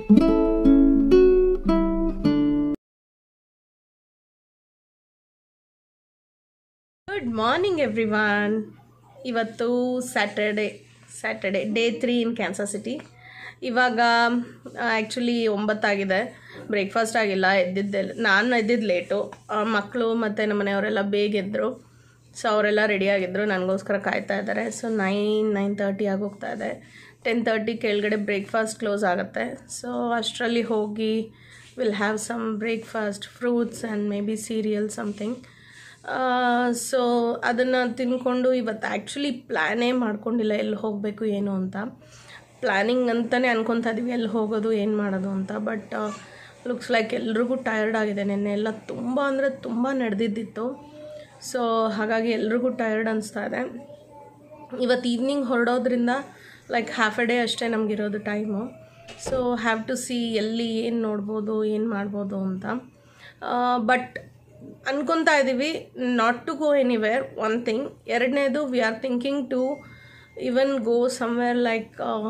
good morning everyone ಇವತ್ತು Saturday Saturday day three in cancer city ಇವಾಗ actually ಒಂಬತ್ತಾಗಿದೆ breakfast ಆಗಿಲ್ಲ ಎದ್ದಿದ್ದೆಲ್ಲ ನಾನು ಎದ್ದಿದ್ದು ಲೇಟು ಮಕ್ಕಳು ಮತ್ತು ನಮ್ಮ ಮನೆಯವರೆಲ್ಲ ಬೇಗ ಎದ್ದರು ಸೊ ಅವರೆಲ್ಲ ರೆಡಿಯಾಗಿದ್ದರು ನನಗೋಸ್ಕರ ಕಾಯ್ತಾ ಇದ್ದಾರೆ ಸೊ ನೈನ್ ನೈನ್ ತರ್ಟಿ ಆಗೋಗ್ತಾ ಇದೆ ಟೆನ್ ತರ್ಟಿ ಕೆಳಗಡೆ ಬ್ರೇಕ್ಫಾಸ್ಟ್ ಕ್ಲೋಸ್ ಆಗುತ್ತೆ ಸೊ ಅಷ್ಟರಲ್ಲಿ ಹೋಗಿ will have some breakfast fruits and maybe cereal something so ಅದನ್ನು ತಿನ್ಕೊಂಡು ಇವತ್ತು ಆ್ಯಕ್ಚುಲಿ ಪ್ಲ್ಯಾನೇ ಮಾಡ್ಕೊಂಡಿಲ್ಲ ಎಲ್ಲಿ ಹೋಗಬೇಕು ಏನು ಅಂತ ಪ್ಲ್ಯಾನಿಂಗ್ ಅಂತಲೇ ಅನ್ಕೊತಾ ಇದೀವಿ ಎಲ್ಲಿ ಹೋಗೋದು ಏನು ಮಾಡೋದು ಅಂತ ಬಟ್ ಲುಕ್ಸ್ ಲೈಕ್ ಎಲ್ರಿಗೂ ಟಯರ್ಡ್ ಆಗಿದೆ ನೆನ್ನೆ ಎಲ್ಲ ತುಂಬ ಅಂದರೆ ತುಂಬ ನಡೆದಿದ್ದಿತ್ತು ಸೊ ಹಾಗಾಗಿ ಎಲ್ರಿಗೂ ಟಯರ್ಡ್ ಅನಿಸ್ತಾ ಇದೆ ಇವತ್ತು ಈವ್ನಿಂಗ್ ಹೊರಡೋದ್ರಿಂದ ಲೈಕ್ ಹಾಫ್ ಎ ಡೇ ಅಷ್ಟೇ ನಮಗಿರೋದು time so have to see ಎಲ್ಲಿ ಏನು ನೋಡ್ಬೋದು ಏನು ಮಾಡ್ಬೋದು ಅಂತ ಬಟ್ ಅನ್ಕೊತಾ ಇದ್ದೀವಿ not to go anywhere one thing ಎರಡನೇದು we are thinking to even go somewhere like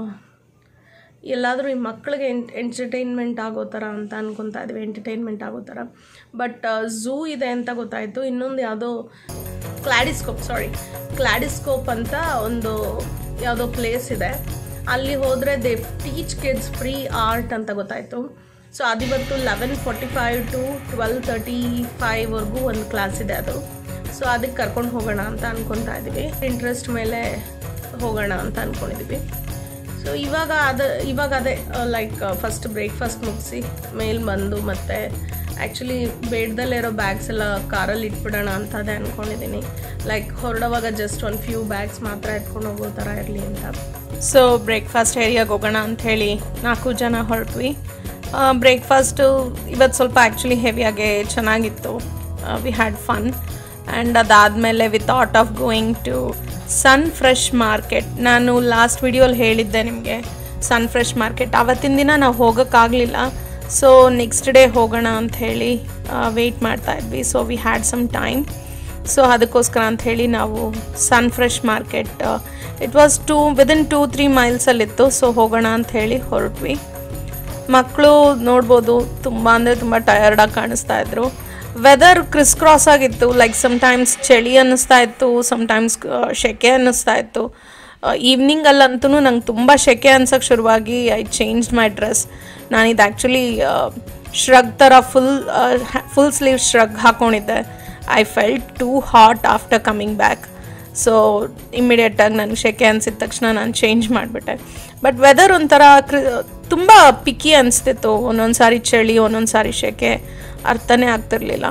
ಎಲ್ಲಾದರೂ ಈ ಮಕ್ಕಳಿಗೆ ಎಂಟ್ ಎಂಟರ್ಟೈನ್ಮೆಂಟ್ ಆಗೋ ಥರ ಅಂತ ಅನ್ಕೊತಾ ಇದ್ದೀವಿ ಎಂಟರ್ಟೈನ್ಮೆಂಟ್ ಆಗೋ ಥರ ಬಟ್ ಝೂ ಇದೆ ಅಂತ ಗೊತ್ತಾಯಿತು ಇನ್ನೊಂದು ಯಾವುದೋ ಕ್ಲಾಡಿಸ್ಕೋಪ್ ಸಾರಿ ಕ್ಲಾಡಿಸ್ಕೋಪ್ ಅಂತ ಒಂದು ಯಾವುದೋ ಪ್ಲೇಸ್ ಇದೆ ಅಲ್ಲಿ ಹೋದರೆ they teach kids free art ಅಂತ ಗೊತ್ತಾಯಿತು ಸೊ ಅದಿವತ್ತು eleven forty five to twelve thirty ಫೈವ್ವರೆಗೂ ಒಂದು ಕ್ಲಾಸ್ ಇದೆ ಅದು ಸೊ ಅದಕ್ಕೆ ಕರ್ಕೊಂಡು ಹೋಗೋಣ ಅಂತ ಅನ್ಕೊತಾ ಇದ್ದೀವಿ ಇಂಟ್ರೆಸ್ಟ್ ಮೇಲೆ ಹೋಗೋಣ ಅಂತ ಅಂದ್ಕೊಂಡಿದ್ದೀವಿ ಸೊ ಇವಾಗ ಅದು ಇವಾಗ ಅದೇ ಲೈಕ್ ಫಸ್ಟ್ ಬ್ರೇಕ್ಫಾಸ್ಟ್ ಮುಗಿಸಿ ಮೇಲ್ ಬಂದು ಮತ್ತು ಆ್ಯಕ್ಚುಲಿ ಬೇಡದಲ್ಲೇ ಇರೋ ಬ್ಯಾಗ್ಸ್ ಎಲ್ಲ ಕಾರಲ್ಲಿ ಇಟ್ಬಿಡೋಣ ಅಂತ ಅದೇ ಅಂದ್ಕೊಂಡಿದ್ದೀನಿ ಲೈಕ್ ಹೊರಡೋವಾಗ ಜಸ್ಟ್ ಒಂದು ಫ್ಯೂ ಬ್ಯಾಗ್ಸ್ ಮಾತ್ರ ಎತ್ಕೊಂಡು ಹೋಗೋ ಥರ ಇರಲಿ ಅಂತ ಸೊ ಬ್ರೇಕ್ಫಾಸ್ಟ್ ಏರಿಯಾಗೆ ಹೋಗೋಣ ಅಂಥೇಳಿ ನಾಲ್ಕು ಜನ ಹೊರಟ್ವಿ ಬ್ರೇಕ್ಫಾಸ್ಟು ಇವತ್ತು ಸ್ವಲ್ಪ ಆ್ಯಕ್ಚುಲಿ ಹೆವಿಯಾಗೆ ಚೆನ್ನಾಗಿತ್ತು ವಿ ಹ್ಯಾಡ್ ಫನ್ ಆ್ಯಂಡ್ ಅದಾದಮೇಲೆ with at of going to Sun Fresh market ನಾನು ಲಾಸ್ಟ್ ವಿಡಿಯೋಲಿ ಹೇಳಿದ್ದೆ ನಿಮಗೆ ಸನ್ ಫ್ರೆಶ್ ಮಾರ್ಕೆಟ್ ಆವತ್ತಿನ ದಿನ ನಾವು ಹೋಗೋಕ್ಕಾಗಲಿಲ್ಲ ಸೊ ನೆಕ್ಸ್ಟ್ ಡೇ ಹೋಗೋಣ ಅಂತ ಹೇಳಿ ವೆಯ್ಟ್ ಮಾಡ್ತಾ ಇದ್ವಿ so we had some time so ಅದಕ್ಕೋಸ್ಕರ ಅಂತ ಹೇಳಿ ನಾವು Sun Fresh market it was too within two three ಮೈಲ್ಸಲ್ಲಿತ್ತು ಸೊ ಹೋಗೋಣ ಅಂತ ಹೇಳಿ ಹೊರಟ್ವಿ ಮಕ್ಕಳು ನೋಡ್ಬೋದು ತುಂಬ ಅಂದರೆ ತುಂಬ ಟಯರ್ಡಾಗಿ ಕಾಣಿಸ್ತಾ ಇದ್ರು ವೆದರ್ ಕ್ರಿಸ್ ಕ್ರಾಸ್ ಆಗಿತ್ತು ಲೈಕ್ ಸಮ್ಟೈಮ್ಸ್ ಚಳಿ ಅನ್ನಿಸ್ತಾ ಇತ್ತು ಸಮ್ಟೈಮ್ಸ್ ಸೆಕೆ ಅನ್ನಿಸ್ತಾ ಇತ್ತು ಈವ್ನಿಂಗಲ್ಲಂತೂ ನಂಗೆ ತುಂಬ ಸೆಕೆ ಅನ್ಸೋಕ್ಕೆ ಶುರುವಾಗಿ ಐ ಚೇಂಜ್ ಮೈ ಡ್ರೆಸ್ ನಾನಿದು ಆ್ಯಕ್ಚುಲಿ ಶ್ರಗ್ ಥರ ಫುಲ್ ಫುಲ್ ಸ್ಲೀವ್ ಶ್ರಗ್ ಹಾಕ್ಕೊಂಡಿದ್ದೆ I felt too hot after coming back so ಇಮ್ಮಿಡಿಯೇಟಾಗಿ ನನಗೆ ಸೆಕೆ ಅನಿಸಿದ ತಕ್ಷಣ ನಾನು ಚೇಂಜ್ ಮಾಡಿಬಿಟ್ಟೆ ಬಟ್ ವೆದರ್ ಒಂಥರ ಕ್ರಿ ತುಂಬ ಪಿಕ್ಕಿ ಅನಿಸ್ತಿತ್ತು ಒಂದೊಂದು ಸಾರಿ ಚಳಿ ಒಂದೊಂದು ಸಾರಿ ಸೆಕೆ ಅರ್ಥನೇ ಆಗ್ತಿರ್ಲಿಲ್ಲ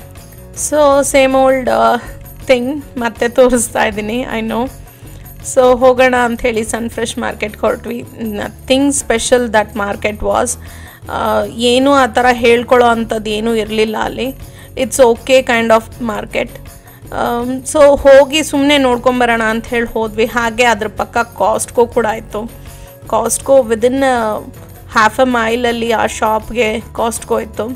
ಸೊ ಸೇಮ್ ಓಲ್ಡ್ ಥಿಂಗ್ ಮತ್ತೆ ತೋರಿಸ್ತಾ ಇದ್ದೀನಿ ಐ ನೋ ಸೊ ಹೋಗೋಣ ಅಂಥೇಳಿ ಸನ್ ಫ್ರೆಶ್ ಮಾರ್ಕೆಟ್ಗೆ ಹೊರಟ್ವಿ nothing special that market was ಏನೂ ಆ ಥರ ಹೇಳ್ಕೊಳ್ಳೋ ಅಂಥದ್ದು ಏನೂ ಇರಲಿಲ್ಲ ಅಲ್ಲಿ it's okay kind of market so ಹೋಗಿ ಸುಮ್ಮನೆ ನೋಡ್ಕೊಂಬರೋಣ ಅಂತ ಹೇಳಿ ಹೋದ್ವಿ ಹಾಗೆ ಅದ್ರ ಪಕ್ಕ ಕಾಸ್ಟ್ಕೋ ಕೂಡ ಆಯಿತು ಕಾಸ್ಟ್ಕೋ ವಿದಿನ್ ಹ್ಯಾಫ್ ಎ ಮೈಲಲ್ಲಿ ಆ ಶಾಪ್ಗೆ ಕಾಸ್ಟ್ಕೋ ಇತ್ತು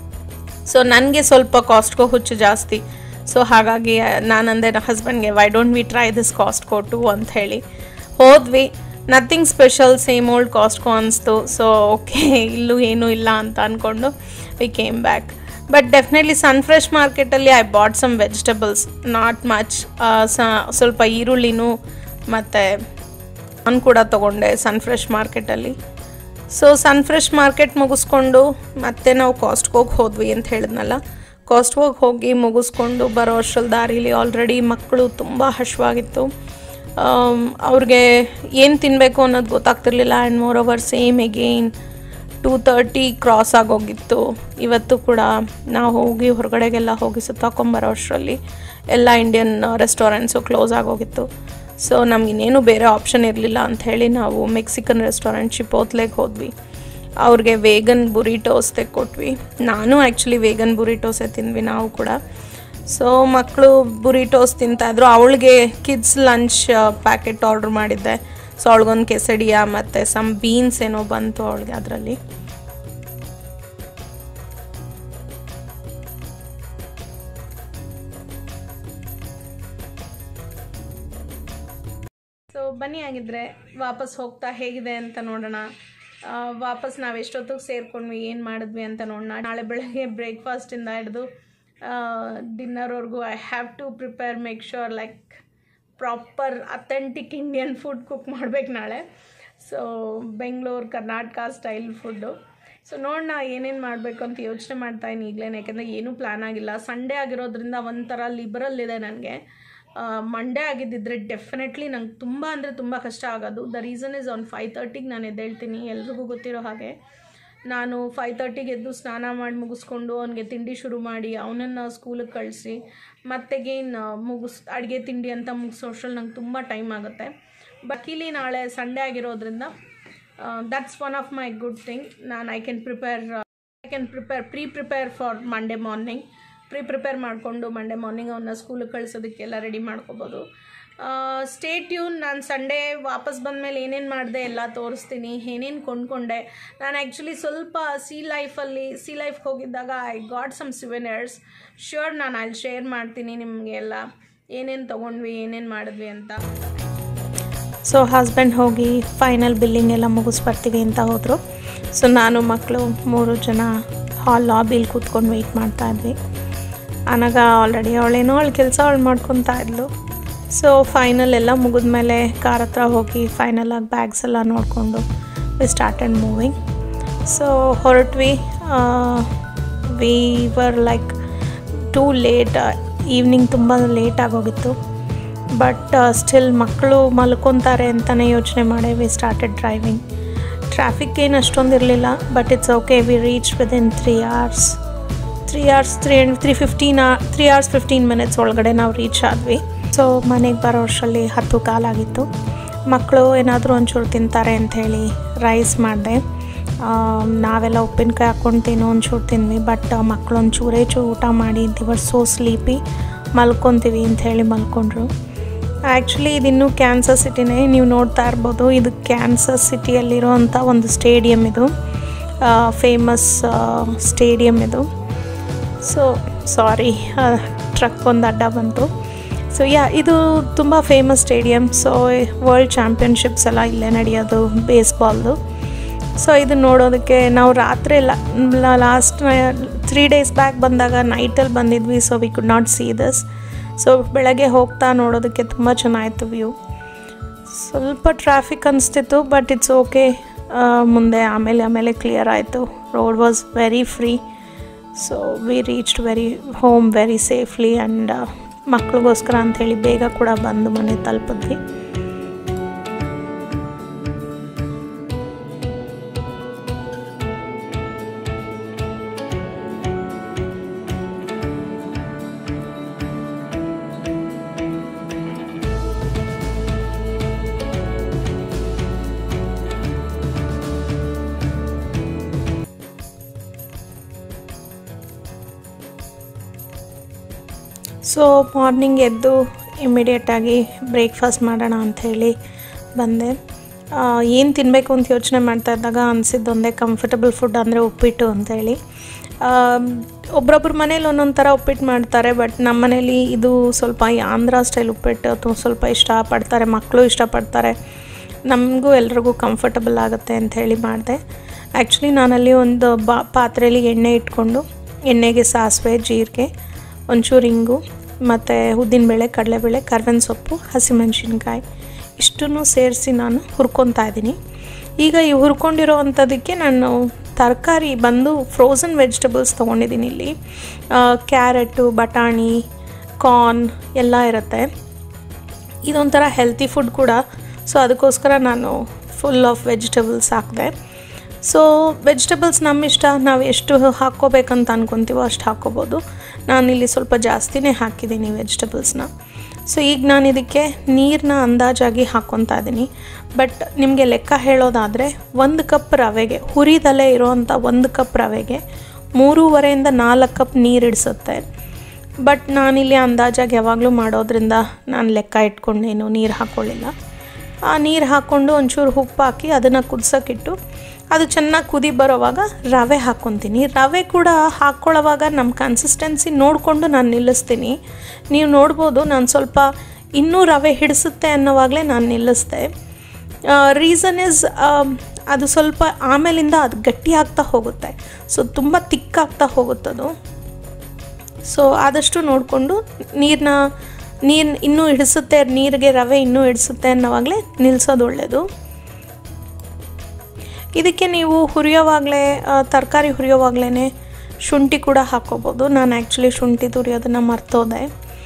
ಸೊ ನನಗೆ ಸ್ವಲ್ಪ ಕಾಸ್ಟ್ಕೋ ಹುಚ್ಚು ಜಾಸ್ತಿ ಸೊ ಹಾಗಾಗಿ ನಾನಂದೆ ನನ್ನ ಹಸ್ಬೆಂಡ್ಗೆ why don't we try this Costco too ಅಂತ ಹೇಳಿ ಹೋದ್ವಿ nothing special same old Costco ಅನಿಸ್ತು ಸೊ ಓಕೆ ಇಲ್ಲೂ ಏನೂ ಇಲ್ಲ ಅಂತ ಅಂದ್ಕೊಂಡು we came back but definitely Sun Fresh ಮಾರ್ಕೆಟಲ್ಲಿ I bought some vegetables not much ಸ್ವಲ್ಪ ಈರುಳ್ಳಿನೂ ಮತ್ತು ನಾನು ಕೂಡ ತೊಗೊಂಡೆ ಸನ್ ಫ್ರೆಶ್ ಮಾರ್ಕೆಟಲ್ಲಿ ಸೊ ಸನ್ ಫ್ರೆಶ್ ಮಾರ್ಕೆಟ್ ಮುಗಿಸ್ಕೊಂಡು ಮತ್ತೆ ನಾವು ಕಾಸ್ಟ್ಗೋಗಿ ಹೋದ್ವಿ ಅಂತ ಹೇಳಿದ್ನಲ್ಲ ಕಾಸ್ಟ್ಗೋಗಿ ಹೋಗಿ ಮುಗಿಸ್ಕೊಂಡು ಬರೋ ಅಷ್ಟ್ರಲ್ಲಿ ದಾರಿಲಿ ಆಲ್ರೆಡಿ ಮಕ್ಕಳು ತುಂಬ ಹಶ್ವಾಗಿತ್ತು ಅವ್ರಿಗೆ ಏನು ತಿನ್ನಬೇಕು ಅನ್ನೋದು ಗೊತ್ತಾಗ್ತಿರ್ಲಿಲ್ಲ and moreover same again two thirty cross ಆಗೋಗಿತ್ತು ಇವತ್ತು ಕೂಡ ನಾವು ಹೋಗಿ ಹೊರಗಡೆಗೆಲ್ಲ ಹೋಗಿ ಸುತ್ತಾಕೊಂಬರೋ ಅಷ್ಟರಲ್ಲಿ ಎಲ್ಲ ಇಂಡಿಯನ್ ರೆಸ್ಟೋರೆಂಟ್ಸು ಕ್ಲೋಸ್ ಆಗೋಗಿತ್ತು ಸೊ ನಮಗಿನ್ನೇನು ಬೇರೆ ಆಪ್ಷನ್ ಇರಲಿಲ್ಲ ಅಂಥೇಳಿ ನಾವು ಮೆಕ್ಸಿಕನ್ ರೆಸ್ಟೋರೆಂಟ್ ಚಿಪೋತ್ಲೆಗೆ ಹೋದ್ವಿ ಅವ್ರಿಗೆ ವೇಗನ್ ಬುರಿಟೋಸ್ ತೆಕ್ಕೊಟ್ವಿ ನಾನು ಆ್ಯಕ್ಚುಲಿ ವೇಗನ್ ಬುರಿಟೋಸೇ ತಿಂದ್ವಿ ನಾವು ಕೂಡ ಸೊ ಮಕ್ಕಳು ಬುರಿಟೋಸ್ ತಿಂತಾಯಿದ್ರು ಅವಳಿಗೆ ಕಿಡ್ಸ್ ಲಂಚ್ ಪ್ಯಾಕೆಟ್ ಆರ್ಡ್ರ್ ಮಾಡಿದ್ದೆ ಸೊ ಅವಳಿಗೊಂದು ಕೆಸಡಿಯಾ ಮತ್ತು ಸಮ್ ಬೀನ್ಸ್ ಏನೋ ಬಂತು ಅವಳಿಗೆ ಅದರಲ್ಲಿ ಸೊ ಬನ್ನಿ ಆಗಿದ್ರೆ ವಾಪಸ್ ಹೋಗ್ತಾ ಹೇಗಿದೆ ಅಂತ ನೋಡೋಣ ಆ, ವಾಪಸ್ ನಾವು ಎಷ್ಟೊತ್ತಿಗೆ ಸೇರ್ಕೊಂಡ್ವಿ ಏನು ಮಾಡಿದ್ವಿ ಅಂತ ನೋಡೋಣ ನಾಳೆ ಬೆಳಗ್ಗೆ ಬ್ರೇಕ್ಫಾಸ್ಟಿಂದ ಹಿಡಿದು ಡಿನ್ನರ್ವರೆಗೂ I have to prepare make sure like proper authentic Indian food cook ಮಾಡ್ಬೇಕು ನಾಳೆ so Bengaluru Karnataka style food so ನೋಡೋಣ ಏನೇನು ಮಾಡಬೇಕು ಅಂತ ಯೋಚನೆ ಮಾಡ್ತಾಯಿನಿ ಈಗಲೇ ಯಾಕೆಂದರೆ ಏನೂ ಪ್ಲ್ಯಾನ್ ಆಗಿಲ್ಲ ಸಂಡೇ ಆಗಿರೋದ್ರಿಂದ ಒಂಥರ ಲಿಬರಲ್ ಇದೆ ನನಗೆ ಮಂಡೇ ಆಗಿದ್ದಿದ್ರೆ ಡೆಫಿನೆಟ್ಲಿ ನಂಗೆ ತುಂಬ ಅಂದರೆ ತುಂಬ ಕಷ್ಟ ಆಗೋದು the reason is on five ತರ್ಟಿಗೆ ನಾನು ಎದ್ದೇಳ್ತೀನಿ ಎಲ್ರಿಗೂ ಗೊತ್ತಿರೋ ಹಾಗೆ ನಾನು ಫೈವ್ ತರ್ಟಿಗೆ ಎದ್ದು ಸ್ನಾನ ಮಾಡಿ ಮುಗಿಸ್ಕೊಂಡು ಅವನಿಗೆ ತಿಂಡಿ ಶುರು ಮಾಡಿ ಅವನನ್ನು ಸ್ಕೂಲಿಗೆ ಕಳಿಸಿ ಮತ್ತೆಗೇನ್ ಮುಗಿಸ್ ಅಡುಗೆ ತಿಂಡಿ ಅಂತ ಮುಗಿಸೋಷ್ಟ್ರಲ್ಲಿ ನಂಗೆ ತುಂಬ ಟೈಮ್ ಆಗುತ್ತೆ ಬಕೀಲಿ ನಾಳೆ ಸಂಡೇ ಆಗಿರೋದ್ರಿಂದ that's one of my good thing ನಾನು I can prepare I can prepare pre prepare for Monday morning pre prepare ಮಾಡಿಕೊಂಡು ಮಂಡೇ ಮಾರ್ನಿಂಗ್ ಅವನ್ನ ಸ್ಕೂಲಿಗೆ ಕಳಿಸೋದಕ್ಕೆಲ್ಲ ರೆಡಿ ಮಾಡ್ಕೋಬೋದು ಸ್ಟೇ ಟ್ಯೂನ್ ನಾನು ಸಂಡೇ ವಾಪಸ್ ಬಂದಮೇಲೆ ಏನೇನು ಮಾಡಿದೆ ಎಲ್ಲ ತೋರಿಸ್ತೀನಿ ಏನೇನು ಕೊಂಡ್ಕೊಂಡೆ ನಾನು ಆ್ಯಕ್ಚುಲಿ ಸ್ವಲ್ಪ ಸಿ ಲೈಫಲ್ಲಿ ಸಿ ಲೈಫ್ಗೆ ಹೋಗಿದ್ದಾಗ I got some souvenirs sure ನಾನು ಅಲ್ಲಿ ಶೇರ್ ಮಾಡ್ತೀನಿ ನಿಮಗೆ ಎಲ್ಲ ಏನೇನು ತೊಗೊಂಡ್ವಿ ಏನೇನು ಮಾಡಿದ್ವಿ ಅಂತ ಸೊ ಹಸ್ಬೆಂಡ್ ಹೋಗಿ ಫೈನಲ್ ಬಿಲ್ಲಿಂಗ್ ಎಲ್ಲ ಮುಗಿಸ್ಬರ್ತೀವಿ ಅಂತ ಹೋದರು ಸೊ ನಾನು ಮಕ್ಕಳು ಮೂರು ಜನ ಹಾಲ್ ಲಾಬಿಲಿ ಕೂತ್ಕೊಂಡು ವೆಯ್ಟ್ ಮಾಡ್ತಾ ಇದ್ವಿ ಅನಗ ಆಲ್ರೆಡಿ ಅವಳೇನೋ ಅವಳು ಕೆಲಸ ಅವಳು ಮಾಡ್ಕೊತಾ ಇದ್ಲು ಸೊ ಫೈನಲ್ ಎಲ್ಲ ಮುಗಿದ್ಮೇಲೆ ಕಾರ್ ಹತ್ರ ಹೋಗಿ ಫೈನಲ್ ಆಗಿ ಬ್ಯಾಗ್ಸ್ ಎಲ್ಲ ನೋಡಿಕೊಂಡು we start and moving so ಹೊರಟ್ವಿ we were like too late evening ತುಂಬ ಲೇಟ್ ಆಗೋಗಿತ್ತು ಬಟ್ ಸ್ಟಿಲ್ ಮಕ್ಕಳು ಮಲ್ಕೊತಾರೆ ಅಂತಲೇ ಯೋಚನೆ ಮಾಡಿ ವಿ ಸ್ಟಾರ್ಟೆಡ್ ಡ್ರೈವಿಂಗ್ ಟ್ರಾಫಿಕ್ ಏನು ಅಷ್ಟೊಂದು ಇರಲಿಲ್ಲ but it's okay we reach within three hours three hours three three fifteen three hours fifteen minutes ಒಳಗಡೆ ನಾವು ರೀಚ್ ಆದ್ವಿ ಸೊ ಮನೆಗೆ ಬರೋ ಅಷ್ಟರಲ್ಲಿ ಹತ್ತು ಕಾಲಾಗಿತ್ತು ಮಕ್ಕಳು ಏನಾದರೂ ಒಂಚೂರು ತಿಂತಾರೆ ಅಂಥೇಳಿ ರೈಸ್ ಮಾಡಿದೆ ನಾವೆಲ್ಲ ಉಪ್ಪಿನಕಾಯಿ ಹಾಕ್ಕೊಂಡು ತಿನ್ನೋ ಒಂಚೂರು ತಿಂದ್ವಿ ಬಟ್ ಮಕ್ಕಳು ಒಂಚೂರೇ ಚೂರು ಊಟ ಮಾಡಿ ದಿವರ್ ಸೋ ಸ್ಲೀಪಿ ಮಲ್ಕೊತೀವಿ ಅಂಥೇಳಿ ಮಲ್ಕೊಂಡ್ರು ಆ್ಯಕ್ಚುಲಿ ಇದಿನ್ನೂ ಕ್ಯಾನ್ಸರ್ ಸಿಟಿನೇ ನೀವು ನೋಡ್ತಾ ಇರ್ಬೋದು ಇದು ಕ್ಯಾನ್ಸರ್ ಸಿಟಿಯಲ್ಲಿರೋವಂಥ ಒಂದು ಸ್ಟೇಡಿಯಂ ಇದು ಫೇಮಸ್ ಸ್ಟೇಡಿಯಂ ಇದು ಸೊ ಸಾರಿ ಟ್ರಕ್ ಒಂದು ಅಡ್ಡ ಬಂತು ಸೊ ಯಾ ಇದು ತುಂಬ famous stadium so world championships ಎಲ್ಲ ಇಲ್ಲೇ ನಡೆಯೋದು ಬೇಸ್ಬಾಲ್ದು ಸೊ ಇದು ನೋಡೋದಕ್ಕೆ ನಾವು ರಾತ್ರಿ ಎಲ್ಲ ಲಾಸ್ಟ್ ತ್ರೀ ಡೇಸ್ ಬ್ಯಾಕ್ ಬಂದಾಗ ನೈಟಲ್ಲಿ ಬಂದಿದ್ವಿ so we could not see this so ಬೆಳಗ್ಗೆ ಹೋಗ್ತಾ ನೋಡೋದಕ್ಕೆ ತುಂಬ ಚೆನ್ನಾಗಿತ್ತು ವ್ಯೂ ಸ್ವಲ್ಪ ಟ್ರಾಫಿಕ್ ಅನಿಸ್ತಿತ್ತು ಬಟ್ ಇಟ್ಸ್ ಓಕೆ ಮುಂದೆ ಆಮೇಲೆ ಆಮೇಲೆ ಕ್ಲಿಯರ್ ಆಯಿತು road was very free so we reached very home very safely and ಮಕ್ಳಿಗೋಸ್ಕರ ಅಂಥೇಳಿ ಬೇಗ ಕೂಡ ಬಂದು ಮನೆ ತಲುಪಿದ್ವಿ ಸೊ ಮಾರ್ನಿಂಗ್ ಎದ್ದು ಇಮಿಡಿಯೇಟಾಗಿ ಬ್ರೇಕ್ಫಾಸ್ಟ್ ಮಾಡೋಣ ಅಂಥೇಳಿ ಬಂದೆ ಏನು ತಿನ್ನಬೇಕು ಅಂತ ಯೋಚನೆ ಮಾಡ್ತಾ ಇದ್ದಾಗ ಅನಿಸಿದ್ದೊಂದೇ ಕಂಫರ್ಟಬಲ್ ಫುಡ್ ಅಂದರೆ ಉಪ್ಪಿಟ್ಟು ಅಂಥೇಳಿ ಒಬ್ರೊಬ್ರ ಮನೇಲಿ ಒಂದೊಂದು ಥರ ಉಪ್ಪಿಟ್ಟು ಮಾಡ್ತಾರೆ ಬಟ್ ನಮ್ಮ ಮನೇಲಿ ಇದು ಸ್ವಲ್ಪ ಈ ಆಂಧ್ರ ಸ್ಟೈಲ್ ಉಪ್ಪಿಟ್ಟು ಅಥವಾ ಸ್ವಲ್ಪ ಇಷ್ಟಪಡ್ತಾರೆ ಮಕ್ಕಳು ಇಷ್ಟಪಡ್ತಾರೆ ನಮಗೂ ಎಲ್ರಿಗೂ ಕಂಫರ್ಟಬಲ್ ಆಗುತ್ತೆ ಅಂತ ಹೇಳಿ ಮಾಡಿದೆ ಆ್ಯಕ್ಚುಲಿ ನಾನಲ್ಲಿ ಒಂದು ಬಾ ಪಾತ್ರೆಯಲ್ಲಿ ಎಣ್ಣೆ ಇಟ್ಕೊಂಡು ಎಣ್ಣೆಗೆ ಸಾಸಿವೆ ಜೀರಿಗೆ ಒಂಚೂರು ಹಿಂಗು ಮತ್ತು ಉದ್ದಿನಬೇಳೆ ಕಡಲೆಬೇಳೆ ಕರ್ಬೇವಿನ ಸೊಪ್ಪು ಹಸಿಮೆಣ್ಸಿನ್ಕಾಯಿ ಇಷ್ಟನ್ನು ಸೇರಿಸಿ ನಾನು ಹುರ್ಕೊತಾ ಇದ್ದೀನಿ ಈಗ ಈ ಹುರ್ಕೊಂಡಿರೋ ಅಂಥದ್ದಕ್ಕೆ ನಾನು ತರಕಾರಿ ಬಂದು ಫ್ರೋಝನ್ ವೆಜಿಟೇಬಲ್ಸ್ ತೊಗೊಂಡಿದ್ದೀನಿ ಇಲ್ಲಿ ಕ್ಯಾರೆಟು ಬಟಾಣಿ ಕಾರ್ನ್ ಎಲ್ಲ ಇರುತ್ತೆ ಇದೊಂಥರ ಹೆಲ್ತಿ ಫುಡ್ ಕೂಡ ಸೊ ಅದಕ್ಕೋಸ್ಕರ ನಾನು ಫುಲ್ ಆಫ್ ವೆಜಿಟೇಬಲ್ಸ್ ಹಾಕಿದೆ ಸೊ ವೆಜಿಟೇಬಲ್ಸ್ ನಮ್ಮ ಇಷ್ಟ ನಾವು ಎಷ್ಟು ಹಾಕ್ಕೋಬೇಕಂತ ಅನ್ಕೊತೀವೋ ಅಷ್ಟು ಹಾಕ್ಕೋಬೋದು ನಾನಿಲ್ಲಿ ಸ್ವಲ್ಪ ಜಾಸ್ತಿನೇ ಹಾಕಿದ್ದೀನಿ ವೆಜಿಟೇಬಲ್ಸ್ನ ಸೊ ಈಗ ನಾನು ಇದಕ್ಕೆ ನೀರನ್ನ ಅಂದಾಜಾಗಿ ಹಾಕ್ಕೊತಾ ಇದ್ದೀನಿ ಬಟ್ ನಿಮಗೆ ಲೆಕ್ಕ ಹೇಳೋದಾದರೆ ಒಂದು ಕಪ್ ರವೆಗೆ ಹುರಿದಲ್ಲೇ ಇರೋವಂಥ ಒಂದು ಕಪ್ ರವೆಗೆ ಮೂರುವರೆಯಿಂದ ನಾಲ್ಕು ಕಪ್ ನೀರು ಇಡಿಸುತ್ತೆ ಬಟ್ ನಾನಿಲ್ಲಿ ಅಂದಾಜಾಗಿ ಯಾವಾಗಲೂ ಮಾಡೋದ್ರಿಂದ ನಾನು ಲೆಕ್ಕ ಇಟ್ಕೊಂಡೇನು ನೀರು ಹಾಕ್ಕೊಳ್ಳಿಲ್ಲ ಆ ನೀರು ಹಾಕ್ಕೊಂಡು ಒಂಚೂರು ಉಪ್ಪು ಹಾಕಿ ಅದನ್ನು ಕುದಿಸೋಕ್ಕಿಟ್ಟು ಅದು ಚೆನ್ನಾಗಿ ಕುದಿ ಬರೋವಾಗ ರವೆ ಹಾಕ್ಕೊತೀನಿ ರವೆ ಕೂಡ ಹಾಕ್ಕೊಳ್ಳೋವಾಗ ನಮ್ಮ ಕನ್ಸಿಸ್ಟೆನ್ಸಿ ನೋಡಿಕೊಂಡು ನಾನು ನಿಲ್ಲಿಸ್ತೀನಿ ನೀವು ನೋಡ್ಬೋದು ನಾನು ಸ್ವಲ್ಪ ಇನ್ನೂ ರವೆ ಹಿಡಿಸುತ್ತೆ ಅನ್ನೋವಾಗಲೇ ನಾನು ನಿಲ್ಲಿಸ್ದೆ ರೀಸನ್ ಇಸ್ ಅದು ಸ್ವಲ್ಪ ಆಮೇಲಿಂದ ಅದು ಗಟ್ಟಿ ಆಗ್ತಾ ಹೋಗುತ್ತೆ ಸೊ ತುಂಬ ತಿಕ್ಕಾಗ್ತಾ ಹೋಗುತ್ತದು ಸೊ ಆದಷ್ಟು ನೋಡಿಕೊಂಡು ನೀರನ್ನ ನೀರು ಇನ್ನೂ ಹಿಡಿಸುತ್ತೆ ನೀರಿಗೆ ರವೆ ಇನ್ನೂ ಹಿಡಿಸುತ್ತೆ ಅನ್ನೋವಾಗಲೇ ನಿಲ್ಲಿಸೋದು ಒಳ್ಳೆಯದು ಇದಕ್ಕೆ ನೀವು ಹುರಿಯೋವಾಗಲೇ ತರಕಾರಿ ಹುರಿಯೋವಾಗಲೇ ಶುಂಠಿ ಕೂಡ ಹಾಕ್ಕೋಬೋದು ನಾನು ಆ್ಯಕ್ಚುಲಿ ಶುಂಠಿ ತುರಿಯೋದನ್ನು ಮರ್ತೋದೆ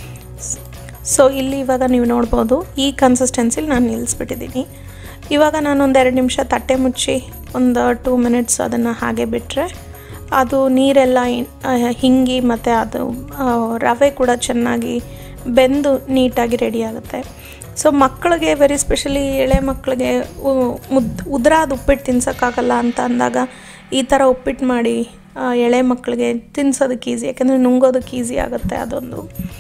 ಸೊ ಇಲ್ಲಿ ಇವಾಗ ನೀವು ನೋಡ್ಬೋದು ಈ ಕನ್ಸಿಸ್ಟೆನ್ಸಿಲಿ ನಾನು ನಿಲ್ಲಿಸ್ಬಿಟ್ಟಿದ್ದೀನಿ ಇವಾಗ ನಾನು ಒಂದು ಎರಡು ನಿಮಿಷ ತಟ್ಟೆ ಮುಚ್ಚಿ ಒಂದು ಟೂ ಮಿನಿಟ್ಸ್ ಅದನ್ನು ಹಾಗೆ ಬಿಟ್ಟರೆ ಅದು ನೀರೆಲ್ಲ ಇನ್- ಆ, ಹಿಂಗಿ ಮತ್ತು ಅದು ಆ, ರವೆ ಕೂಡ ಚೆನ್ನಾಗಿ ಬೆಂದು ನೀಟಾಗಿ ರೆಡಿ ಆಗುತ್ತೆ ಸೊ ಮಕ್ಕಳಿಗೆ ವೆರಿ ಸ್ಪೆಷಲಿ ಎಳೆ ಮಕ್ಕಳಿಗೆ ಉ- ಮುದ್ ಉದ್ರಾದ ಉಪ್ಪಿಟ್ಟು ತಿನ್ಸೋಕ್ಕಾಗಲ್ಲ ಅಂತ ಅಂದಾಗ ಈ ಥರ ಉಪ್ಪಿಟ್ಟು ಮಾಡಿ ಆ, ಎಳೆ ಮಕ್ಕಳಿಗೆ ತಿನ್ಸೋದಕ್ಕೆ ಈಸಿ ಯಾಕಂದರೆ ನುಂಗೋದಕ್ಕೆ ಈಸಿ ಆಗುತ್ತೆ ಅದೊಂದು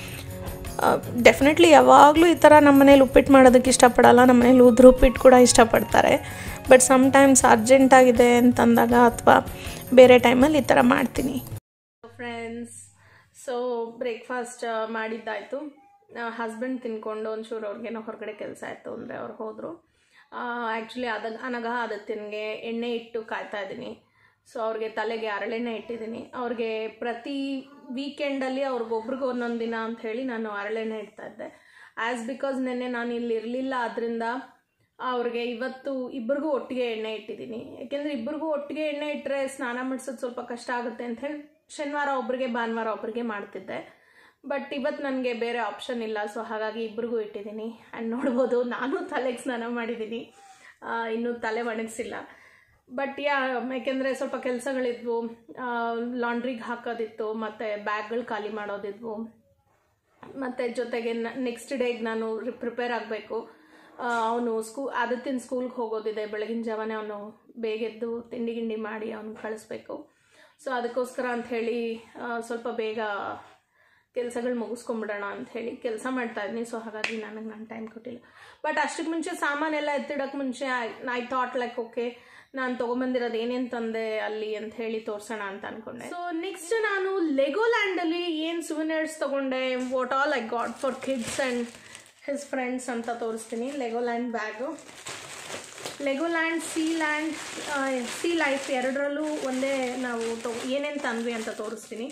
ಡೆಫಿನೆಟ್ಲಿ ಯಾವಾಗಲೂ ಈ ಥರ ನಮ್ಮ ಮನೇಲಿ ಉಪ್ಪಿಟ್ಟು ಮಾಡೋದಕ್ಕೆ ಇಷ್ಟಪಡಲ್ಲ ನಮ್ಮ ಮನೇಲಿ ಉದ್ರ ಉಪ್ಪಿಟ್ಟು ಕೂಡ ಇಷ್ಟಪಡ್ತಾರೆ ಬಟ್ ಸಮ್ಟೈಮ್ಸ್ ಅರ್ಜೆಂಟಾಗಿದೆ ಅಂತಂದಾಗ ಅಥವಾ ಬೇರೆ ಟೈಮಲ್ಲಿ ಈ ಥರ ಮಾಡ್ತೀನಿ ಫ್ರೆಂಡ್ಸ್ ಸೊ ಬ್ರೇಕ್ಫಾಸ್ಟ್ ಮಾಡಿದ್ದಾಯಿತು ಹಸ್ಬೆಂಡ್ ತಿನ್ಕೊಂಡು ಒಂಚೂರು ಅವ್ರಿಗೇನೋ ಹೊರಗಡೆ ಕೆಲಸ ಆಯಿತು ಅಂದರೆ ಅವ್ರು ಹೋದರು ಆ್ಯಕ್ಚುಲಿ ಅದ ಅನಗ ಆದತ್ತಿನ್ಗೆ ಎಣ್ಣೆ ಇಟ್ಟು ಕಾಯ್ತಾ ಇದ್ದೀನಿ ಸೊ ಅವ್ರಿಗೆ ತಲೆಗೆ ಹರಳೆಣ್ಣೆ ಇಟ್ಟಿದ್ದೀನಿ ಅವ್ರಿಗೆ ಪ್ರತಿ ವೀಕೆಂಡಲ್ಲಿ ಅವ್ರಿಗೊಬ್ರಿಗೆ ಒಂದೊಂದು ದಿನ ಅಂತ ಹೇಳಿ ನಾನು ಹರಳೆಣ್ಣೆ ಇಡ್ತಾ ಇದ್ದೆ ಆ್ಯಸ್ ಬಿಕಾಸ್ ನೆನ್ನೆ ನಾನು ಇಲ್ಲಿ ಇರಲಿಲ್ಲ ಆದ್ದರಿಂದ ಅವ್ರಿಗೆ ಇವತ್ತು ಇಬ್ಬರಿಗೂ ಒಟ್ಟಿಗೆ ಎಣ್ಣೆ ಇಟ್ಟಿದ್ದೀನಿ ಯಾಕೆಂದರೆ ಇಬ್ಬರಿಗೂ ಒಟ್ಟಿಗೆ ಎಣ್ಣೆ ಇಟ್ಟರೆ ಸ್ನಾನ ಮಾಡಿಸೋದು ಸ್ವಲ್ಪ ಕಷ್ಟ ಆಗುತ್ತೆ ಅಂತ ಹೇಳಿ ಶನಿವಾರ ಒಬ್ರಿಗೆ ಭಾನುವಾರ ಒಬ್ರಿಗೆ ಮಾಡ್ತಿದ್ದೆ ಬಟ್ ಇವತ್ತು ನನಗೆ ಬೇರೆ ಆಪ್ಷನ್ ಇಲ್ಲ ಸೊ ಹಾಗಾಗಿ ಇಬ್ಬರಿಗೂ ಇಟ್ಟಿದ್ದೀನಿ ಆ್ಯಂಡ್ ನೋಡ್ಬೋದು ನಾನು ತಲೆಗೆ ಸ್ನಾನ ಮಾಡಿದ್ದೀನಿ ಆ, ಇನ್ನೂ ತಲೆ ಒಣಗಿಸಿಲ್ಲ ಬಟ್ ಯಾ ಯಾಕೆಂದರೆ ಸ್ವಲ್ಪ ಕೆಲಸಗಳಿದ್ವು ಲಾಂಡ್ರಿಗೆ ಹಾಕೋದಿತ್ತು ಮತ್ತು ಬ್ಯಾಗ್ಗಳು ಖಾಲಿ ಮಾಡೋದಿದ್ವು ಮತ್ತು ಜೊತೆಗೆ ನೆಕ್ಸ್ಟ್ ಡೇಗೆ ನಾನು ಪ್ರಿಪೇರ್ ಆಗಬೇಕು ಅವನು ಸ್ಕೂ ಆದತ್ತಿನ ಸ್ಕೂಲ್ಗೆ ಹೋಗೋದಿದೆ ಬೆಳಗಿನ ಜಾವನೇ ಅವನು ಬೇಗ ಎದ್ದು ತಿಂಡಿ ಗಿಂಡಿ ಮಾಡಿ ಅವನು ಕಳಿಸ್ಬೇಕು ಸೊ ಅದಕ್ಕೋಸ್ಕರ ಅಂಥೇಳಿ ಸ್ವಲ್ಪ ಬೇಗ ಕೆಲಸಗಳು ಮುಗಿಸ್ಕೊಂಬಿಡೋಣ ಅಂತ ಹೇಳಿ ಕೆಲಸ ಮಾಡ್ತಾ ಇದ್ದೀನಿ ಸೊ ಹಾಗಾಗಿ ನನಗೆ ನಾನು ಟೈಮ್ ಕೊಟ್ಟಿಲ್ಲ ಬಟ್ ಅಷ್ಟಕ್ಕೆ ಮುಂಚೆ ಸಾಮಾನೆಲ್ಲ ಎತ್ತಿಡೋಕೆ ಮುಂಚೆ ಐ ಥಾಟ್ ಲೈಕ್ ಓಕೆ ನಾನು ತೊಗೊಂಬಂದಿರೋದು ಏನೇನು ತಂದೆ ಅಲ್ಲಿ ಅಂತ ಹೇಳಿ ತೋರ್ಸೋಣ ಅಂತ ಅನ್ಕೊಂಡೆ ಸೊ ನೆಕ್ಸ್ಟ್ ನಾನು ಲೆಗೋಲ್ಯಾಂಡಲ್ಲಿ ಏನು ಸುವಿನರ್ಸ್ ತೊಗೊಂಡೆ what all I got for kids and his friends ಅಂತ ತೋರಿಸ್ತೀನಿ Legoland bag Legoland Sea Land Sea Life ಎರಡರಲ್ಲೂ ಒಂದೇ ನಾವು ತೊ ಏನೇನು ತಂದ್ವಿ ಅಂತ ತೋರಿಸ್ತೀನಿ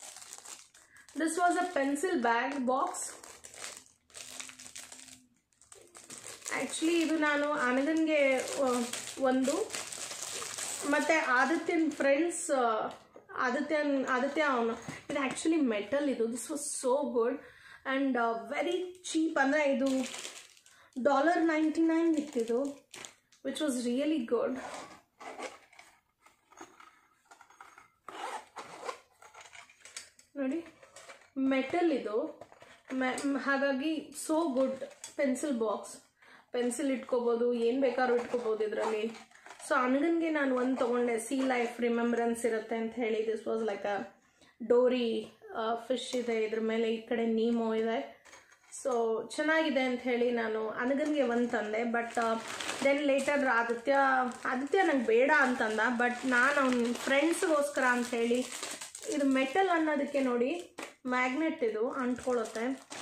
this was a pencil bag box actually ಇದು ನಾನು ಆನಂದನ್ಗೆ ಒಂದು ಮತ್ತು ಆದಿತ್ಯನ ಫ್ರೆಂಡ್ಸ್ ಆದಿತ್ಯನ್ ಆದಿತ್ಯ ಅವನು ಇದು ಆ್ಯಕ್ಚುಲಿ ಮೆಟಲ್ ಇದು this was so good and very cheap ಅಂದರೆ ಇದು ಡಾಲರ್ ನೈಂಟಿ ನೈನ್ ಇತ್ತಿದು ವಿಚ್ ವಾಸ್ ರಿಯಲಿ ಗುಡ್ ನೋಡಿ ಮೆಟಲ್ ಇದು ಮೆ- ಮ್- ಹಾಗಾಗಿ so good pencil box pencil ಇಟ್ಕೋಬೋದು ಏನು ಬೇಕಾದ್ರೂ ಇಟ್ಕೋಬೋದು ಇದರಲ್ಲಿ ಸೊ ಅನ್ಗನ್ಗೆ ನಾನು ಒಂದು ತೊಗೊಂಡೆ ಸಿ ಲೈಫ್ ರಿಮೆಂಬ್ರೆನ್ಸ್ ಇರುತ್ತೆ ಅಂತ ಹೇಳಿ this was like a Dory fish ಇದೆ ಇದ್ರ ಮೇಲೆ ಈ ಕಡೆ ನೀಮೋ ಇದೆ ಸೊ ಚೆನ್ನಾಗಿದೆ ಅಂತ ಹೇಳಿ ನಾನು ಅನಗನ್ಗೆ ಒಂದು ತಂದೆ but then later Aditya Aditya ನಂಗೆ ಬೇಡ ಅಂತಂದ ಬಟ್ ನಾನು ಅವ್ನ ಫ್ರೆಂಡ್ಸ್ಗೋಸ್ಕರ ಅಂತ ಹೇಳಿ ಇದು ಮೆಟಲ್ ಅನ್ನೋದಕ್ಕೆ ನೋಡಿ ಮ್ಯಾಗ್ನೆಟ್ ಇದು ಅಂಟ್ಕೊಳ್ಳುತ್ತೆ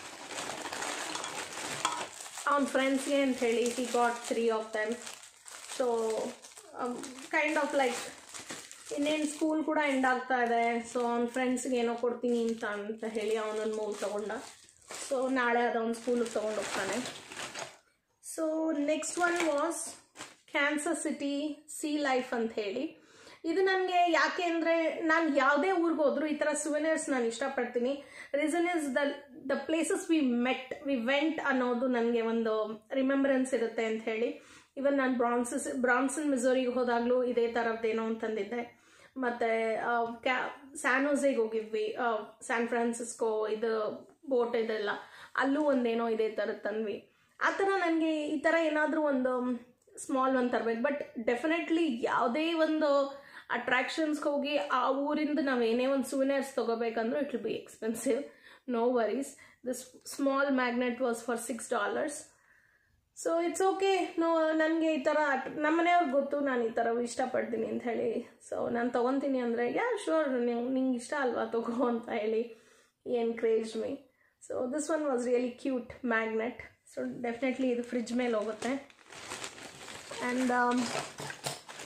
ಅವನ ಫ್ರೆಂಡ್ಸ್ಗೆ ಅಂತ ಹೇಳಿ he got three of them so kind of like ಇನ್ನೇನು ಸ್ಕೂಲ್ ಕೂಡ ಎಂಡ್ ಆಗ್ತಾ ಇದೆ ಸೊ ಅವ್ನ ಫ್ರೆಂಡ್ಸ್ಗೆ ಏನೋ ಕೊಡ್ತೀನಿ ಅಂತ ಅಂತ ಹೇಳಿ ಅವನೊಂದು ಮೂವ್ ತೊಗೊಂಡ ಸೊ ನಾಳೆ ಅದವನು ಸ್ಕೂಲಿಗೆ ತೊಗೊಂಡು ಹೋಗ್ತಾನೆ so next one was cancer city Sea Life ಅಂತ ಹೇಳಿ ಇದು ನನಗೆ ಯಾಕೆ ಅಂದರೆ ನಾನು ಯಾವುದೇ ಊರಿಗೆ ಹೋದ್ರು ಈ ಥರ ಸುವೆನಿಯರ್ಸ್ ನಾನು ಇಷ್ಟಪಡ್ತೀನಿ reason is the the places we met we went ಅನ್ನೋದು ನನಗೆ ಒಂದು ರಿಮೆಂಬರೆನ್ಸ್ ಇರುತ್ತೆ ಅಂತ ಹೇಳಿ ಇವನ್ ನಾನು ಬ್ರಾನ್ಸಸ್ ಬ್ರಾನ್ಸನ್ ಮಿಸೋರಿಗೆ ಹೋದಾಗಲೂ ಇದೇ ಥರದ್ದೇನೋ ಅಂತಂದಿದ್ದೆ ಮತ್ತು ಕ್ಯಾ ಸ್ಯಾನೋಸೆಗೆ ಹೋಗಿದ್ವಿ ಸ್ಯಾನ್ ಫ್ರಾನ್ಸಿಸ್ಕೋ ಇದು ಬೋಟ್ ಇದೆಲ್ಲ ಅಲ್ಲೂ ಒಂದೇನೋ ಇದೇ ಥರ ತಂದ್ವಿ ಆ ಥರ ನನಗೆ ಈ ಥರ ಏನಾದರೂ ಒಂದು ಸ್ಮಾಲ್ ಒಂದು ತರಬೇಕು ಬಟ್ ಡೆಫಿನೆಟ್ಲಿ ಯಾವುದೇ ಒಂದು ಅಟ್ರಾಕ್ಷನ್ಸ್ಗೆ ಹೋಗಿ ಆ ಊರಿಂದ ನಾವು ಏನೇ ಒಂದು ಸುವಿನರ್ಸ್ ತೊಗೋಬೇಕಂದ್ರೂ it will be expensive no worries this small magnet was for six dollars so it's okay no ನನಗೆ ಈ ಥರ ನಮ್ಮ ಮನೆಯವ್ರಿಗೆ ಗೊತ್ತು ನಾನು ಈ ಥರ ಇಷ್ಟಪಡ್ತೀನಿ ಅಂತ ಹೇಳಿ ಸೊ ನಾನು ತೊಗೊತೀನಿ ಅಂದರೆ ಯಾ ಶೋರ್ ನೀವು ನಿಂಗೆ ಇಷ್ಟ ಅಲ್ವಾ ತಗೋ ಅಂತ ಹೇಳಿ encourage me so this one was really cute magnet so definitely ಇದು ಫ್ರಿಜ್ ಮೇಲೆ ಹೋಗುತ್ತೆ and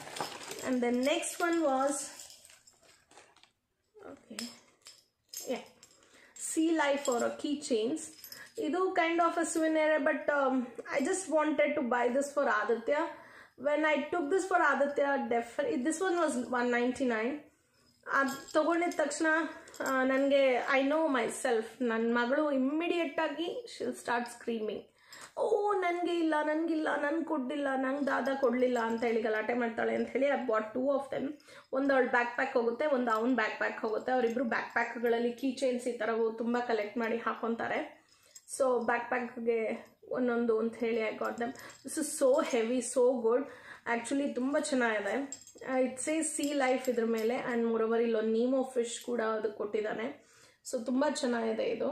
and the next one was okay yeah sea life or a keychains ಇದು kind of a souvenir but I just wanted to buy this for Aditya when I took this for Aditya ಡೆಫ್ this one was one ninety nine ಅದು ತೊಗೊಂಡಿದ ತಕ್ಷಣ ನನಗೆ I know my myself ನನ್ನ ಮಗಳು ಇಮ್ಮಿಡಿಯೇಟಾಗಿ she'll start screaming oh ನನಗೆ ಇಲ್ಲ ನನಗಿಲ್ಲ ನನ್ಗೆ ಕೊಡ್ಲಿಲ್ಲ ನಂಗೆ ದಾದ ಕೊಡಲಿಲ್ಲ ಅಂತ ಹೇಳಿ ಗಲಾಟೆ ಮಾಡ್ತಾಳೆ ಅಂತ ಹೇಳಿ I bought two of them ಒಂದು ಅವಳು ಬ್ಯಾಕ್ ಪ್ಯಾಕ್ ಹೋಗುತ್ತೆ ಒಂದು ಅವ್ನ ಬ್ಯಾಕ್ ಪ್ಯಾಕ್ ಹೋಗುತ್ತೆ ಅವರಿಬ್ಬರು ಬ್ಯಾಕ್ ಪ್ಯಾಕ್ಗಳಲ್ಲಿ ಕೀ ಚೈನ್ಸ್ ಈ ಥರವು ತುಂಬ ಕಲೆಕ್ಟ್ ಮಾಡಿ ಹಾಕೊತಾರೆ ಸೊ ಬ್ಯಾಕ್ ಪ್ಯಾಕ್ಗೆ ಒಂದೊಂದು ಅಂತ ಹೇಳಿ I got them this is so heavy so good actually ತುಂಬ ಚೆನ್ನಾಗಿದೆ ಇಟ್ಸ್ ಎ ಸಿ ಲೈಫ್ ಇದ್ರ ಮೇಲೆ ಆ್ಯಂಡ್ ಮೂರವರ್ ಇಲ್ಲೊಂದು ನೀಮೋ ಫಿಶ್ ಕೂಡ ಅದಕ್ಕೆ ಕೊಟ್ಟಿದ್ದಾನೆ ಸೊ ತುಂಬ ಚೆನ್ನಾಗಿದೆ ಇದು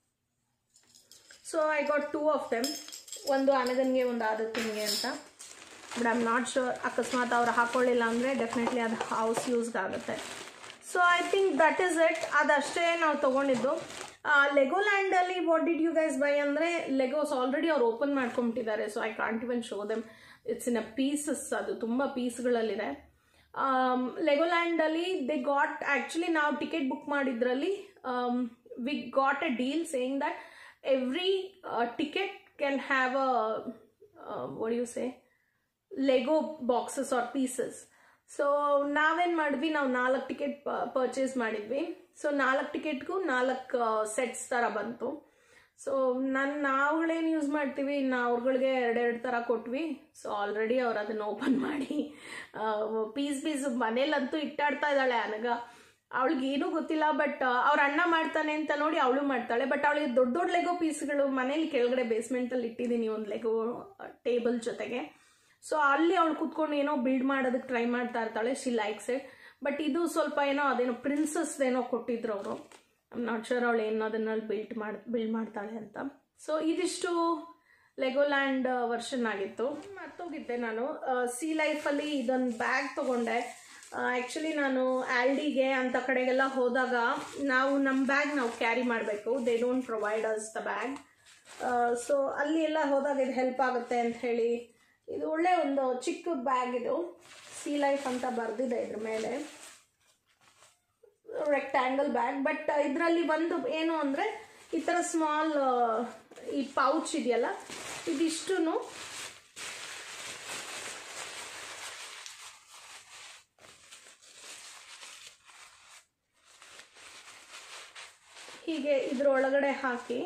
so I got two of them ಒಂದು ಅನಗನ್ಗೆ ಒಂದು ಆದತ್ತಿನ್ಗೆ ಅಂತ but I am not sure ಅಕಸ್ಮಾತ್ ಅವ್ರು ಹಾಕೊಳ್ಳಿಲ್ಲ ಅಂದರೆ ಡೆಫಿನೆಟ್ಲಿ ಅದು ಹೌಸ್ ಯೂಸ್ಗೆ ಆಗುತ್ತೆ so I think that is it ಅದಷ್ಟೇ ನಾವು ತೊಗೊಂಡಿದ್ದು ಲೆಗೋ ಲ್ಯಾಂಡಲ್ಲಿ what did you guys buy ಅಂದರೆ ಲೆಗೋಸ್ ಆಲ್ರೆಡಿ ಅವ್ರು ಓಪನ್ ಮಾಡ್ಕೊಂಬಿಟ್ಟಿದ್ದಾರೆ so I can't even show them it's in a pieces ಅದು ತುಂಬ ಪೀಸ್ಗಳಲ್ಲಿದೆ ಲೆಗೋಲ್ಯಾಂಡಲ್ಲಿ ದೇ ಗಾಟ್ ಆ್ಯಕ್ಚುಲಿ ನಾವು ಟಿಕೆಟ್ ಬುಕ್ ಮಾಡಿದ್ರಲ್ಲಿ we got a deal saying that every ticket can have a what you say Lego boxes are pieces so ನಾವೇನು ಮಾಡಿದ್ವಿ ನಾವು ನಾಲ್ಕು ಟಿಕೆಟ್ ಪರ್ಚೇಸ್ ಮಾಡಿದ್ವಿ ಸೊ ನಾಲ್ಕು ಟಿಕೆಟ್ಗೂ ನಾಲ್ಕು ಸೆಟ್ಸ್ ಥರ ಬಂತು ಸೊ ನನ್ನ ನಾವುಗಳೇನು ಯೂಸ್ ಮಾಡ್ತೀವಿ ಇನ್ನು ಅವ್ರುಗಳಿಗೆ ಎರಡೆರಡು ಥರ ಕೊಟ್ವಿ ಸೊ ಆಲ್ರೆಡಿ ಅವ್ರು ಅದನ್ನು ಓಪನ್ ಮಾಡಿ ಪೀಸ್ ಪೀಸ್ ಮನೇಲಂತೂ ಇಟ್ಟಾಡ್ತಾ ಇದ್ದಾಳೆ ಅನಗ ಅವಳಿಗೆ ಏನೂ ಗೊತ್ತಿಲ್ಲ ಬಟ್ ಅವ್ರ ಅಣ್ಣ ಮಾಡ್ತಾನೆ ಅಂತ ನೋಡಿ ಅವಳು ಮಾಡ್ತಾಳೆ ಬಟ್ ಅವಳಿಗೆ ದೊಡ್ಡ ದೊಡ್ಡ ಲೆಗೋ ಪೀಸ್ಗಳು ಮನೇಲಿ ಕೆಳಗಡೆ ಬೇಸ್ಮೆಂಟಲ್ಲಿ ಇಟ್ಟಿದ್ದೀನಿ ಒಂದು ಲೆಗೋ ಟೇಬಲ್ ಜೊತೆಗೆ ಸೊ ಅಲ್ಲಿ ಅವಳು ಕುತ್ಕೊಂಡು ಏನೋ ಬಿಲ್ಡ್ ಮಾಡೋದಕ್ಕೆ ಟ್ರೈ ಮಾಡ್ತಾ ಇರ್ತಾಳೆ ಶಿ ಲೈಕ್ಸ್ ಇಟ್ ಬಟ್ ಇದು ಸ್ವಲ್ಪ ಏನೋ ಅದೇನೋ ಪ್ರಿನ್ಸಸ್ ಏನೋ ಕೊಟ್ಟಿದ್ರು ಅವರು ಐಮ್ ನಾಟ್ ಶೋರ್ ಅವಳು ಏನು ಅದನ್ನಲ್ಲಿ ಬಿಲ್ಟ್ ಮಾಡಿ ಬಿಲ್ಡ್ ಮಾಡ್ತಾಳೆ ಅಂತ ಸೊ ಇದಿಷ್ಟು ಲೆಗೋಲ್ಯಾಂಡ್ ವರ್ಷನ್ ಆಗಿತ್ತು ಮರ್ತೋಗಿದ್ದೆ ನಾನು ಸಿ ಲೈಫಲ್ಲಿ ಇದೊಂದು ಬ್ಯಾಗ್ ತೊಗೊಂಡೆ ಆ್ಯಕ್ಚುಲಿ ನಾನು ಆಲ್ಡಿಗೆ ಅಂಥ ಕಡೆಗೆಲ್ಲ ಹೋದಾಗ ನಾವು ನಮ್ಮ ಬ್ಯಾಗ್ ನಾವು ಕ್ಯಾರಿ ಮಾಡಬೇಕು they don't provide us the bag so ಅಲ್ಲಿ ಎಲ್ಲ ಹೋದಾಗ ಇದು ಹೆಲ್ಪ್ ಆಗುತ್ತೆ ಅಂತ ಹೇಳಿ ಇದು ಒಳ್ಳೆ ಒಂದು ಚಿಕ್ಕ ಬ್ಯಾಗ್ ಇದು ಸಿ ಲೈಫ್ ಅಂತ ಬರೆದಿದೆ ಇದ್ರ ಮೇಲೆ ರೆಕ್ಟ್ಯಾಂಗಲ್ ಬ್ಯಾಗ್ ಬಟ್ ಇದರಲ್ಲಿ ಒಂದು ಏನು ಅಂದರೆ ಈ ಥರ ಸ್ಮಾಲ್ ಈ ಪೌಚ್ ಇದೆಯಲ್ಲ ಇದಿಷ್ಟು ಹೀಗೆ ಇದ್ರ ಒಳಗಡೆ ಹಾಕಿ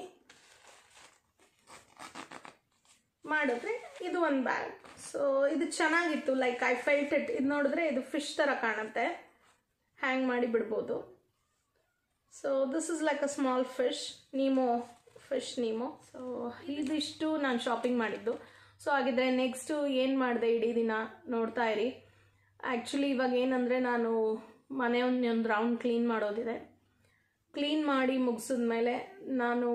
ಮಾಡಿದ್ರೆ ಇದು ಒಂದು ಬ್ಯಾಗ್ ಸೊ ಇದು ಚೆನ್ನಾಗಿತ್ತು ಲೈಕ್ ಐ ಫೆಲ್ಟ್ ಇಟ್ ಇದು ನೋಡಿದ್ರೆ ಇದು ಫಿಶ್ ಥರ ಕಾಣುತ್ತೆ ಹ್ಯಾಂಗ್ ಮಾಡಿ ಬಿಡ್ಬೋದು so this is like a small fish Nemo fish Nemo so ಇದಿಷ್ಟು ನಾನು ಶಾಪಿಂಗ್ ಮಾಡಿದ್ದು ಸೊ ಹಾಗಿದ್ರೆ ನೆಕ್ಸ್ಟು ಏನು ಮಾಡಿದೆ ಇಡೀ ದಿನ ನೋಡ್ತಾ ಇರಿ ಆ್ಯಕ್ಚುಲಿ ಇವಾಗ ಏನಂದರೆ ನಾನು ಮನೆ ಒಂದು ಒಂದು ರೌಂಡ್ ಕ್ಲೀನ್ ಮಾಡೋದಿದೆ ಕ್ಲೀನ್ ಮಾಡಿ ಮುಗಿಸಿದ್ಮೇಲೆ ನಾನು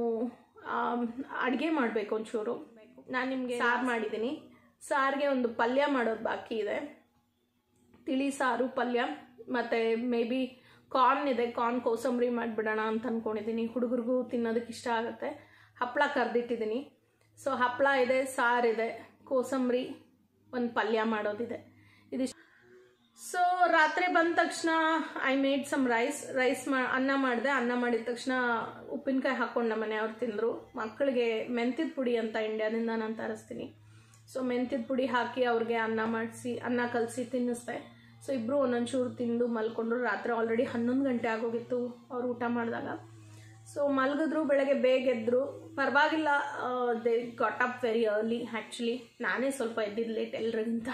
ಅಡುಗೆ ಮಾಡಬೇಕು ಒಂಚೂರು ನಾನು ನಿಮಗೆ ಸಾರು ಮಾಡಿದ್ದೀನಿ ಸಾರಿಗೆ ಒಂದು ಪಲ್ಯ ಮಾಡೋದು ಬಾಕಿ ಇದೆ ತಿಳಿ ಸಾರು ಪಲ್ಯ ಮತ್ತು ಮೇ ಬಿ ಕಾರ್ನ್ ಇದೆ ಕಾರ್ನ್ ಕೋಸಂಬರಿ ಮಾಡಿಬಿಡೋಣ ಅಂತ ಅಂದ್ಕೊಂಡಿದ್ದೀನಿ ಹುಡುಗರಿಗೂ ತಿನ್ನೋದಕ್ಕೆ ಇಷ್ಟ ಆಗುತ್ತೆ ಹಪ್ಪಳ ಕರೆದಿಟ್ಟಿದ್ದೀನಿ ಸೊ ಹಪ್ಪಳ ಇದೆ ಸಾರಿದೆ ಕೋಸಂಬರಿ ಒಂದು ಪಲ್ಯ ಮಾಡೋದಿದೆ ಇದು ಸೊ ರಾತ್ರಿ ಬಂದ ತಕ್ಷಣ I made some rice rice ಮಾ ಅನ್ನ ಮಾಡಿದೆ ಅನ್ನ ಮಾಡಿದ ತಕ್ಷಣ ಉಪ್ಪಿನಕಾಯಿ ಹಾಕೊಂಡು ನಮ್ಮ ಮನೆಯವ್ರು ತಿಂದರು ಮಕ್ಕಳಿಗೆ ಮೆಂತ್ಯದ ಪುಡಿ ಅಂತ ಇಂಡ್ಯಾದಿಂದ ನಾನು ತರಿಸ್ತೀನಿ ಸೊ ಮೆಂತ್ಯದ ಪುಡಿ ಹಾಕಿ ಅವ್ರಿಗೆ ಅನ್ನ ಮಾಡಿಸಿ ಅನ್ನ ಕಲಸಿ ತಿನ್ನಿಸ್ದೆ ಸೊ ಇಬ್ಬರು ಒಂದೊಂದು ಚೂರು ತಿಂದು ಮಲ್ಕೊಂಡ್ರು ರಾತ್ರಿ ಆಲ್ರೆಡಿ ಹನ್ನೊಂದು ಗಂಟೆ ಆಗೋಗಿತ್ತು ಅವ್ರು ಊಟ ಮಾಡಿದಾಗ ಸೊ ಮಲಗಿದ್ರು ಬೆಳಗ್ಗೆ ಬೇಗ ಎದ್ರು ಪರವಾಗಿಲ್ಲ they got up very early actually ನಾನೇ ಸ್ವಲ್ಪ ಎದ್ದಿದ್ದು ಲೇಟ್ ಎಲ್ರಿಗಿಂತ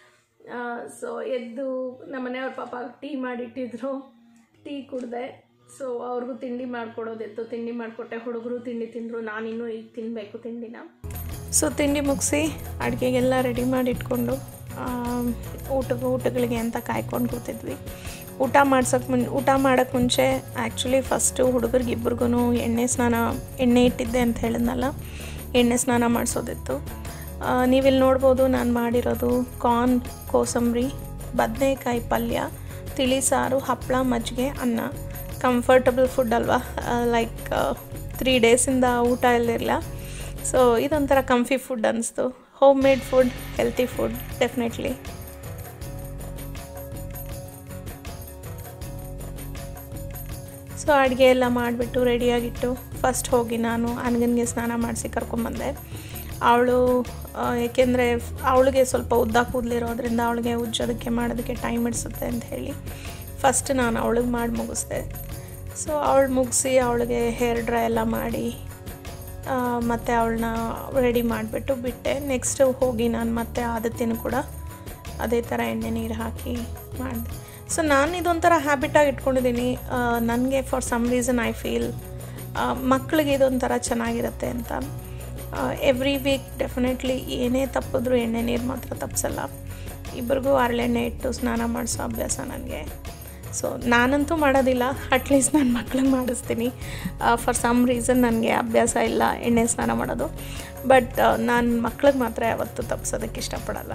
ಸೊ ಎದ್ದು ನಮ್ಮ ಮನೆಯವ್ರ ಪಾಪ ಟೀ ಮಾಡಿಟ್ಟಿದ್ರು ಟೀ ಕುಡ್ದೆ ಸೊ ಅವ್ರಿಗೂ ತಿಂಡಿ ಮಾಡಿಕೊಡೋದಿತ್ತು ತಿಂಡಿ ಮಾಡಿಕೊಟ್ಟೆ ಹುಡುಗರು ತಿಂಡಿ ತಿಂದರು ನಾನಿನ್ನೂ ಈಗ ತಿನ್ನಬೇಕು ತಿಂಡಿನ ಸೊ ತಿಂಡಿ ಮುಗಿಸಿ ಅಡುಗೆಗೆಲ್ಲ ರೆಡಿ ಮಾಡಿ ಇಟ್ಕೊಂಡು ಊಟಕ್ಕೆ ಊಟಗಳಿಗೆ ಅಂತ ಕಾಯ್ಕೊಂಡು ಕೂತಿದ್ವಿ ಊಟ ಮಾಡ್ಸೋಕೆ ಮುನ್ ಊಟ ಮಾಡೋಕ್ಕೆ ಮುಂಚೆ ಆ್ಯಕ್ಚುಲಿ ಫಸ್ಟು ಹುಡುಗರಿಗೆ ಇಬ್ರಿಗೂ ಎಣ್ಣೆ ಸ್ನಾನ ಎಣ್ಣೆ ಇಟ್ಟಿದ್ದೆ ಅಂತ ಹೇಳಿದ್ನಲ್ಲ ಎಣ್ಣೆ ಸ್ನಾನ ಮಾಡಿಸೋದಿತ್ತು ನೀವಿಲ್ಲಿ ನೋಡ್ಬೋದು ನಾನು ಮಾಡಿರೋದು ಕಾರ್ನ್ ಕೋಸಂಬರಿ ಬದನೆಕಾಯಿ ಪಲ್ಯ ತಿಳಿ ಸಾರು ಹಪ್ಪಳ ಮಜ್ಜಿಗೆ ಅನ್ನ ಕಂಫರ್ಟಬಲ್ ಫುಡ್ ಅಲ್ವಾ ಲೈಕ್ ತ್ರೀ ಡೇಸಿಂದ ಊಟ ಇಲ್ಲಿರಲ್ಲ ಸೊ ಇದೊಂಥರ ಕಂಫಿ ಫುಡ್ ಅನ್ನಿಸ್ತು home made food healthy food definitely so ಅಡುಗೆ ಎಲ್ಲ ಮಾಡಿಬಿಟ್ಟು ರೆಡಿಯಾಗಿಟ್ಟು ಫಸ್ಟ್ ಹೋಗಿ ನಾನು ಅನ್ಗನ್ಗೆ ಸ್ನಾನ ಮಾಡಿಸಿ ಕರ್ಕೊಂಬಂದೆ ಅವಳು ಏಕೆಂದರೆ ಅವಳಿಗೆ ಸ್ವಲ್ಪ ಉದ್ದ ಕೂದಲಿರೋದ್ರಿಂದ ಅವಳಿಗೆ ಉಜ್ಜೋದಕ್ಕೆ ಮಾಡೋದಕ್ಕೆ ಟೈಮ್ ಹಿಡಿಸುತ್ತೆ ಅಂತ ಹೇಳಿ ಫಸ್ಟ್ ನಾನು ಅವಳಿಗೆ ಮಾಡಿ ಮುಗಿಸ್ದೆ ಸೊ ಅವಳು ಮುಗಿಸಿ ಅವಳಿಗೆ ಹೇರ್ ಡ್ರೈ ಎಲ್ಲ ಮಾಡಿ ಮತ್ತು ಅವಳನ್ನ ರೆಡಿ ಮಾಡಿಬಿಟ್ಟು ಬಿಟ್ಟೆ ನೆಕ್ಸ್ಟ್ ಹೋಗಿ ನಾನು ಮತ್ತೆ ಆದತ್ತಿನ ಕೂಡ ಅದೇ ಥರ ಎಣ್ಣೆ ನೀರು ಹಾಕಿ ಮಾಡಿದೆ ಸೊ ನಾನು ಇದೊಂಥರ ಹ್ಯಾಬಿಟಾಗಿ ಇಟ್ಕೊಂಡಿದ್ದೀನಿ ನನಗೆ for some reason I feel ಮಕ್ಕಳಿಗೆ ಇದೊಂಥರ ಚೆನ್ನಾಗಿರುತ್ತೆ ಅಂತ ಎವ್ರಿ ವೀಕ್ ಡೆಫಿನೆಟ್ಲಿ ಏನೇ ತಪ್ಪಿದ್ರೂ ಎಣ್ಣೆ ನೀರು ಮಾತ್ರ ತಪ್ಪಿಸಲ್ಲ ಇಬ್ರಿಗೂ ಹರಳೆಣ್ಣೆ ಇಟ್ಟು ಸ್ನಾನ ಮಾಡಿಸೋ ಅಭ್ಯಾಸ ನನಗೆ ಸೊ ನಾನಂತೂ ಮಾಡೋದಿಲ್ಲ ಅಟ್ಲೀಸ್ಟ್ ನಾನು ಮಕ್ಳಿಗೆ ಮಾಡಿಸ್ತೀನಿ ಫಾರ್ ಸಮ್ ರೀಸನ್ ನನಗೆ ಅಭ್ಯಾಸ ಇಲ್ಲ ಎಣ್ಣೆ ಸ್ನಾನ ಮಾಡೋದು ಬಟ್ ನಾನು ಮಕ್ಳಿಗೆ ಮಾತ್ರ ಯಾವತ್ತೂ ತಪ್ಪಿಸೋದಕ್ಕೆ ಇಷ್ಟಪಡಲ್ಲ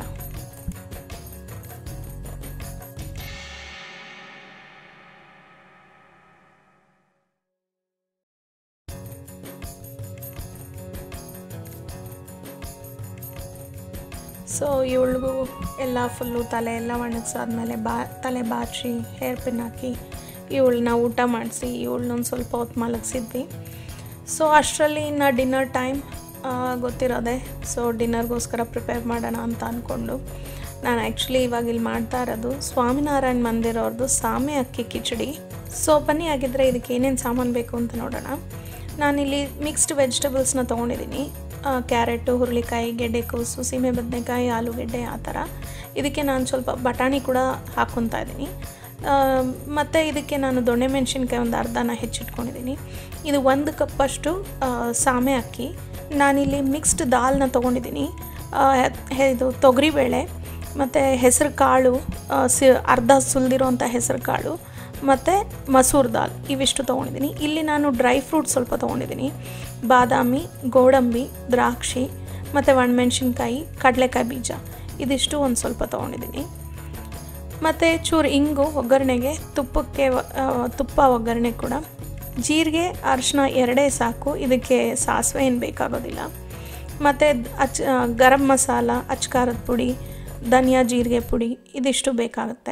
ಸೊ ಇವಳಿಗೂ ಎಲ್ಲ ಫುಲ್ಲು ತಲೆ ಎಲ್ಲ ಒಣಗಿಸಾದ್ಮೇಲೆ ಬಾ ತಲೆ ಬಾಚಿ ಹೇರ್ ಪಿನ್ ಹಾಕಿ ಇವಳನ್ನ ಊಟ ಮಾಡಿಸಿ ಇವಳನ್ನೊಂದು ಸ್ವಲ್ಪ ಹೊತ್ತು ಮಲಗಿಸಿದ್ವಿ ಸೊ ಅಷ್ಟರಲ್ಲಿ ಇನ್ನು ಡಿನ್ನರ್ ಟೈಮ್ ಗೊತ್ತಿರೋದೆ ಸೊ ಡಿನ್ನರ್ಗೋಸ್ಕರ ಪ್ರಿಪೇರ್ ಮಾಡೋಣ ಅಂತ ಅಂದ್ಕೊಂಡು ನಾನು ಆ್ಯಕ್ಚುಲಿ ಇವಾಗ ಇಲ್ಲಿ ಮಾಡ್ತಾ ಇರೋದು ಸ್ವಾಮಿನಾರಾಯಣ್ ಮಂದಿರ ಅವ್ರದ್ದು ಸಾಮೆ ಅಕ್ಕಿ ಕಿಚಡಿ ಸೊ ಬನ್ನಿ ಆಗಿದ್ದರೆ ಇದಕ್ಕೆ ಏನೇನು ಸಾಮಾನು ಬೇಕು ಅಂತ ನೋಡೋಣ ನಾನಿಲ್ಲಿ ಮಿಕ್ಸ್ಡ್ ವೆಜಿಟೇಬಲ್ಸ್ನ ತೊಗೊಂಡಿದ್ದೀನಿ ಕ್ಯಾರೆಟು ಹುರುಳಿಕಾಯಿ ಗೆಡ್ಡೆಕೋಸು ಸೀಮೆ ಬದನೆಕಾಯಿ ಆಲೂಗೆಡ್ಡೆ ಆ ಥರ ಇದಕ್ಕೆ ನಾನು ಸ್ವಲ್ಪ ಬಟಾಣಿ ಕೂಡ ಹಾಕ್ಕೊತಾ ಇದ್ದೀನಿ ಮತ್ತು ಇದಕ್ಕೆ ನಾನು ದೊಣ್ಣೆ ಮೆಣಸಿನ್ಕಾಯಿ ಒಂದು ಅರ್ಧನ ಹೆಚ್ಚಿಟ್ಕೊಂಡಿದ್ದೀನಿ ಇದು ಒಂದು ಕಪ್ಪಷ್ಟು ಸಾಮೆ ಅಕ್ಕಿ ನಾನಿಲ್ಲಿ ಮಿಕ್ಸ್ಡ್ ದಾಲ್ನ ತೊಗೊಂಡಿದ್ದೀನಿ ಇದು ತೊಗರಿಬೇಳೆ ಮತ್ತು ಹೆಸರು ಕಾಳು ಸಿ ಅರ್ಧ ಸುಲಿದಿರೋಂಥ ಹೆಸರು ಕಾಳು ಮತ್ತು ಮಸೂರ್ ದಾಲ್ ಇವಿಷ್ಟು ತೊಗೊಂಡಿದ್ದೀನಿ ಇಲ್ಲಿ ನಾನು ಡ್ರೈ ಫ್ರೂಟ್ಸ್ ಸ್ವಲ್ಪ ತೊಗೊಂಡಿದ್ದೀನಿ ಬಾದಾಮಿ ಗೋಡಂಬಿ ದ್ರಾಕ್ಷಿ ಮತ್ತು ಒಣಮೆಣ್ಸಿನ್ಕಾಯಿ ಕಡಲೆಕಾಯಿ ಬೀಜ ಇದಿಷ್ಟು ಒಂದು ಸ್ವಲ್ಪ ತೊಗೊಂಡಿದ್ದೀನಿ ಮತ್ತು ಚೂರು ಇಂಗು ಒಗ್ಗರಣೆಗೆ ತುಪ್ಪಕ್ಕೆ ತುಪ್ಪ ಒಗ್ಗರಣೆ ಕೂಡ ಜೀರಿಗೆ ಅರಿಶಿನ ಎರಡೇ ಸಾಕು ಇದಕ್ಕೆ ಸಾಸಿವೆ ಏನು ಬೇಕಾಗೋದಿಲ್ಲ ಮತ್ತು ಅಚ್ ಗರಂ ಮಸಾಲ ಅಚ್ಕಾರದ ಪುಡಿ ಧನಿಯಾ ಜೀರಿಗೆ ಪುಡಿ ಇದಿಷ್ಟು ಬೇಕಾಗುತ್ತೆ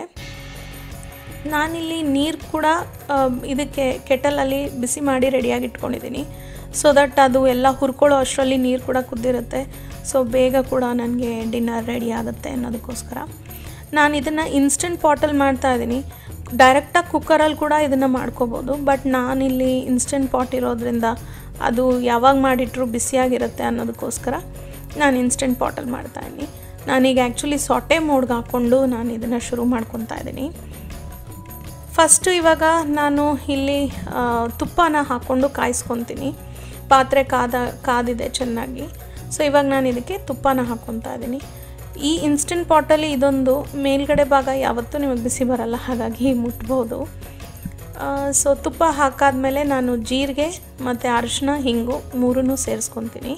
ನಾನಿಲ್ಲಿ ನೀರು ಕೂಡ ಇದಕ್ಕೆ ಕೆಟಲಲ್ಲಿ ಬಿಸಿ ಮಾಡಿ ರೆಡಿಯಾಗಿ ಇಟ್ಕೊಂಡಿದ್ದೀನಿ ಸೊ ದಟ್ ಅದು ಎಲ್ಲ ಹುರ್ಕೊಳ್ಳೋ ಅಷ್ಟರಲ್ಲಿ ನೀರು ಕೂಡ ಕುದ್ದಿರುತ್ತೆ ಸೊ ಬೇಗ ಕೂಡ ನನಗೆ ಡಿನ್ನರ್ ರೆಡಿ ಆಗುತ್ತೆ ಅನ್ನೋದಕ್ಕೋಸ್ಕರ ನಾನು ಇದನ್ನು ಇನ್ಸ್ಟೆಂಟ್ ಪಾಟಲ್ಲಿ ಮಾಡ್ತಾ ಇದ್ದೀನಿ ಡೈರೆಕ್ಟಾಗಿ ಕುಕ್ಕರಲ್ಲಿ ಕೂಡ ಇದನ್ನು ಮಾಡ್ಕೋಬೋದು ಬಟ್ ನಾನಿಲ್ಲಿ ಇನ್ಸ್ಟೆಂಟ್ ಪಾಟ್ ಇರೋದ್ರಿಂದ ಅದು ಯಾವಾಗ ಮಾಡಿಟ್ರು ಬಿಸಿಯಾಗಿರುತ್ತೆ ಅನ್ನೋದಕ್ಕೋಸ್ಕರ ನಾನು ಇನ್ಸ್ಟೆಂಟ್ ಪಾಟಲ್ಲಿ ಮಾಡ್ತಾಯಿದ್ದೀನಿ ನಾನೀಗ ಆ್ಯಕ್ಚುಲಿ ಸೊಟ್ಟೆ ಮೋಡ್ಗೆ ಹಾಕ್ಕೊಂಡು ನಾನು ಇದನ್ನು ಶುರು ಮಾಡ್ಕೊತಾ ಇದ್ದೀನಿ ಫಸ್ಟು ಇವಾಗ ನಾನು ಇಲ್ಲಿ ತುಪ್ಪನ ಹಾಕ್ಕೊಂಡು ಕಾಯಿಸ್ಕೊತೀನಿ ಪಾತ್ರೆ ಕಾದ ಕಾದಿದೆ ಚೆನ್ನಾಗಿ ಸೊ ಇವಾಗ ನಾನು ಇದಕ್ಕೆ ತುಪ್ಪನ ಹಾಕ್ಕೊತಾ ಇದ್ದೀನಿ ಈ ಇನ್ಸ್ಟೆಂಟ್ ಪಾಟಲ್ಲಿ ಇದೊಂದು ಮೇಲ್ಗಡೆ ಭಾಗ ಯಾವತ್ತೂ ನಿಮಗೆ ಬಿಸಿ ಬರಲ್ಲ ಹಾಗಾಗಿ ಮುಟ್ಬೋದು ಸೊ ತುಪ್ಪ ಹಾಕಾದ್ಮೇಲೆ ನಾನು ಜೀರಿಗೆ ಮತ್ತು ಅರಿಶಿನ ಹಿಂಗು ಮೂರನ್ನೂ ಸೇರಿಸ್ಕೊತೀನಿ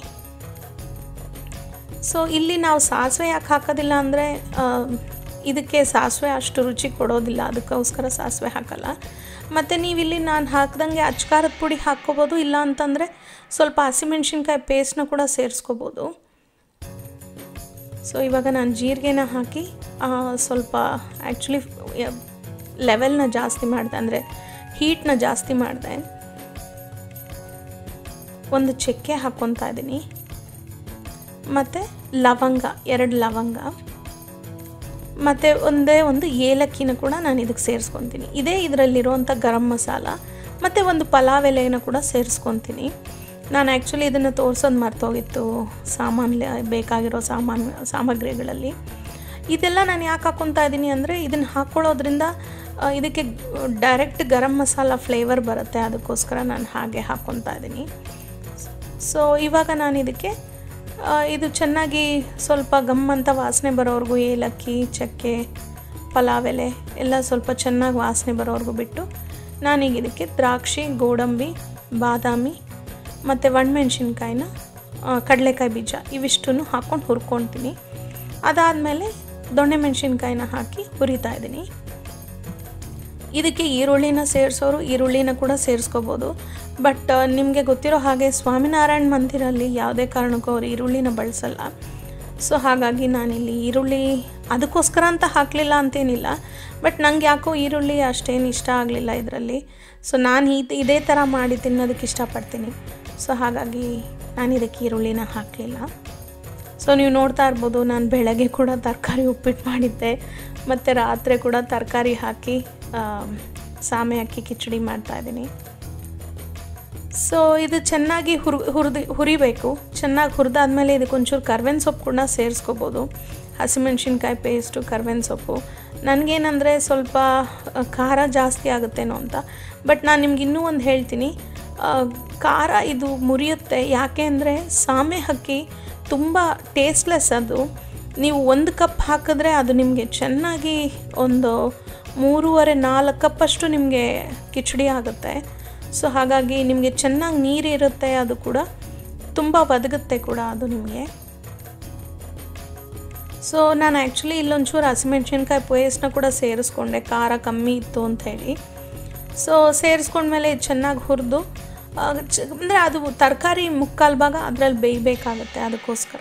ಸೊ ಇಲ್ಲಿ ನಾವು ಸಾಸಿವೆ ಯಾಕೆ ಹಾಕೋದಿಲ್ಲ ಅಂದರೆ ಇದಕ್ಕೆ ಸಾಸಿವೆ ಅಷ್ಟು ರುಚಿ ಕೊಡೋದಿಲ್ಲ ಅದಕ್ಕೋಸ್ಕರ ಸಾಸಿವೆ ಹಾಕಲ್ಲ ಮತ್ತು ನೀವಿಲ್ಲಿ ನಾನು ಹಾಕ್ದಂಗೆ ಅಚ್ಕಾರದ ಪುಡಿ ಹಾಕ್ಕೋಬೋದು ಇಲ್ಲ ಅಂತಂದರೆ ಸ್ವಲ್ಪ ಹಸಿಮೆಣ್ಸಿನ್ಕಾಯಿ ಪೇಸ್ಟ್ನ ಕೂಡ ಸೇರಿಸ್ಕೋಬೋದು ಸೊ ಇವಾಗ ನಾನು ಜೀರಿಗೆನ ಹಾಕಿ ಸ್ವಲ್ಪ ಆ್ಯಕ್ಚುಲಿ ಲೆವೆಲ್ನ ಜಾಸ್ತಿ ಮಾಡಿದೆ ಅಂದರೆ ಹೀಟ್ನ ಜಾಸ್ತಿ ಮಾಡಿದೆ ಒಂದು ಚಕ್ಕೆ ಹಾಕ್ಕೊತಾ ಇದ್ದೀನಿ ಮತ್ತು ಲವಂಗ ಎರಡು ಲವಂಗ ಮತ್ತು ಒಂದೇ ಒಂದು ಏಲಕ್ಕಿನ ಕೂಡ ನಾನು ಇದಕ್ಕೆ ಸೇರಿಸ್ಕೊತೀನಿ ಇದೇ ಇದರಲ್ಲಿರುವಂಥ ಗರಂ ಮಸಾಲ ಮತ್ತು ಒಂದು ಪಲಾವ್ ಎಲೆನ ಕೂಡ ಸೇರಿಸ್ಕೊತೀನಿ ನಾನು ಆ್ಯಕ್ಚುಲಿ ಇದನ್ನು ತೋರಿಸೋದು ಮರ್ತೋಗಿತ್ತು ಸಾಮಾನು ಬೇಕಾಗಿರೋ ಸಾಮಾನು ಸಾಮಗ್ರಿಗಳಲ್ಲಿ ಇದೆಲ್ಲ ನಾನು ಯಾಕೆ ಹಾಕ್ಕೊತಾ ಇದ್ದೀನಿ ಅಂದರೆ ಇದನ್ನು ಹಾಕ್ಕೊಳ್ಳೋದ್ರಿಂದ ಇದಕ್ಕೆ ಡೈರೆಕ್ಟ್ ಗರಂ ಮಸಾಲ ಫ್ಲೇವರ್ ಬರುತ್ತೆ ಅದಕ್ಕೋಸ್ಕರ ನಾನು ಹಾಗೆ ಹಾಕ್ಕೊತಾ ಇದ್ದೀನಿ ಸೊ ಇವಾಗ ನಾನು ಇದಕ್ಕೆ ಇದು ಚೆನ್ನಾಗಿ ಸ್ವಲ್ಪ ಗಮ್ ಅಂತ ವಾಸನೆ ಬರೋವರೆಗೂ ಏಲಕ್ಕಿ ಚಕ್ಕೆ ಪಲಾವ್ ಎಲೆ ಎಲ್ಲ ಸ್ವಲ್ಪ ಚೆನ್ನಾಗಿ ವಾಸನೆ ಬರೋವರೆಗೂ ಬಿಟ್ಟು ನಾನೀಗ ಇದಕ್ಕೆ ದ್ರಾಕ್ಷಿ ಗೋಡಂಬಿ ಬಾದಾಮಿ ಮತ್ತು ಒಣಮೆಣ್ಸಿನ್ಕಾಯಿನ ಕಡಲೆಕಾಯಿ ಬೀಜ ಇವಿಷ್ಟನ್ನು ಹಾಕ್ಕೊಂಡು ಹುರ್ಕೊಳ್ತೀನಿ ಅದಾದಮೇಲೆ ದೊಣ್ಣೆ ಮೆಣಸಿನ್ಕಾಯಿನ ಹಾಕಿ ಹುರಿತಾ ಇದ್ದೀನಿ ಇದಕ್ಕೆ ಈರುಳ್ಳಿನ ಸೇರಿಸೋರು ಈರುಳ್ಳಿನ ಕೂಡ ಸೇರಿಸ್ಕೋಬೋದು ಬಟ್ ನಿಮಗೆ ಗೊತ್ತಿರೋ ಹಾಗೆ ಸ್ವಾಮಿನಾರಾಯಣ ಮಂದಿರಲ್ಲಿ ಯಾವುದೇ ಕಾರಣಕ್ಕೂ ಅವರು ಈರುಳ್ಳಿನ ಬಳಸಲ್ಲ ಸೊ ಹಾಗಾಗಿ ನಾನಿಲ್ಲಿ ಈರುಳ್ಳಿ ಅದಕ್ಕೋಸ್ಕರ ಅಂತ ಹಾಕಲಿಲ್ಲ ಅಂತೇನಿಲ್ಲ ಬಟ್ ನಂಗೆ ಯಾಕೋ ಈರುಳ್ಳಿ ಅಷ್ಟೇನು ಇಷ್ಟ ಆಗಲಿಲ್ಲ ಇದರಲ್ಲಿ ಸೊ ನಾನು ಈ ಇದೇ ಥರ ಮಾಡಿ ತಿನ್ನೋದಕ್ಕೆ ಇಷ್ಟಪಡ್ತೀನಿ ಸೊ ಹಾಗಾಗಿ ನಾನು ಇದಕ್ಕೆ ಈರುಳ್ಳಿನ ಹಾಕಲಿಲ್ಲ ಸೊ ನೀವು ನೋಡ್ತಾ ಇರ್ಬೋದು ನಾನು ಬೆಳಗ್ಗೆ ಕೂಡ ತರಕಾರಿ ಉಪ್ಪಿಟ್ಟು ಮಾಡಿದ್ದೆ ಮತ್ತು ರಾತ್ರಿ ಕೂಡ ತರಕಾರಿ ಹಾಕಿ ಆ, ಸಾಮೆ ಹಾಕಿ ಕಿಚಡಿ ಮಾಡ್ತಾಯಿದ್ದೀನಿ ಸೊ ಇದು ಚೆನ್ನಾಗಿ ಹುರ್ ಹುರಿದು ಹುರಿಬೇಕು ಚೆನ್ನಾಗಿ ಹುರಿದಾದ್ಮೇಲೆ ಇದಕ್ಕೆ ಒಂಚೂರು ಕರ್ಬೇವಿನ ಸೊಪ್ಪು ಕೂಡ ಸೇರಿಸ್ಕೋಬೋದು ಹಸಿಮೆಣ್ಸಿನ್ಕಾಯಿ ಪೇಸ್ಟು ಕರ್ಬೇವಿನ ಸೊಪ್ಪು ನನಗೇನಂದರೆ ಸ್ವಲ್ಪ ಆ, ಖಾರ ಜಾಸ್ತಿ ಆಗುತ್ತೇನೋ ಅಂತ ಬಟ್ ನಾನು ನಿಮ್ಗೆ ಇನ್ನೂ ಒಂದು ಹೇಳ್ತೀನಿ ಆ, ಖಾರ ಇದು ಮುರಿಯುತ್ತೆ ಯಾಕೆ ಅಂದರೆ ಸಾಮೆ ಅಕ್ಕಿ ತುಂಬ ಟೇಸ್ಟ್ಲೆಸ್ ಅದು ನೀವು ಒಂದು ಕಪ್ ಹಾಕಿದ್ರೆ ಅದು ನಿಮಗೆ ಚೆನ್ನಾಗಿ ಒಂದು ಮೂರುವರೆ ನಾಲ್ಕು ಕಪ್ಪಷ್ಟು ನಿಮಗೆ ಕಿಚಡಿ ಆಗುತ್ತೆ ಸೊ ಹಾಗಾಗಿ ನಿಮಗೆ ಚೆನ್ನಾಗಿ ನೀರಿರುತ್ತೆ ಅದು ಕೂಡ ತುಂಬ ಒದಗುತ್ತೆ ಕೂಡ ಅದು ನಿಮಗೆ ಸೊ ನಾನು ಆ್ಯಕ್ಚುಲಿ ಇಲ್ಲೊಂಚೂರು ಹಸಿಮೆಣ್ಸಿನ್ಕಾಯಿ ಪೇಸ್ಟ್ನ ಕೂಡ ಸೇರಿಸ್ಕೊಂಡೆ ಖಾರ ಕಮ್ಮಿ ಇತ್ತು ಅಂತ ಹೇಳಿ ಸೊ ಸೇರಿಸ್ಕೊಂಡ್ಮೇಲೆ ಇದು ಚೆನ್ನಾಗಿ ಹುರಿದು ಅಂದರೆ ಅದು ತರಕಾರಿ ಮುಕ್ಕಾಲು ಭಾಗ ಅದರಲ್ಲಿ ಬೇಯಬೇಕಾಗತ್ತೆ ಅದಕ್ಕೋಸ್ಕರ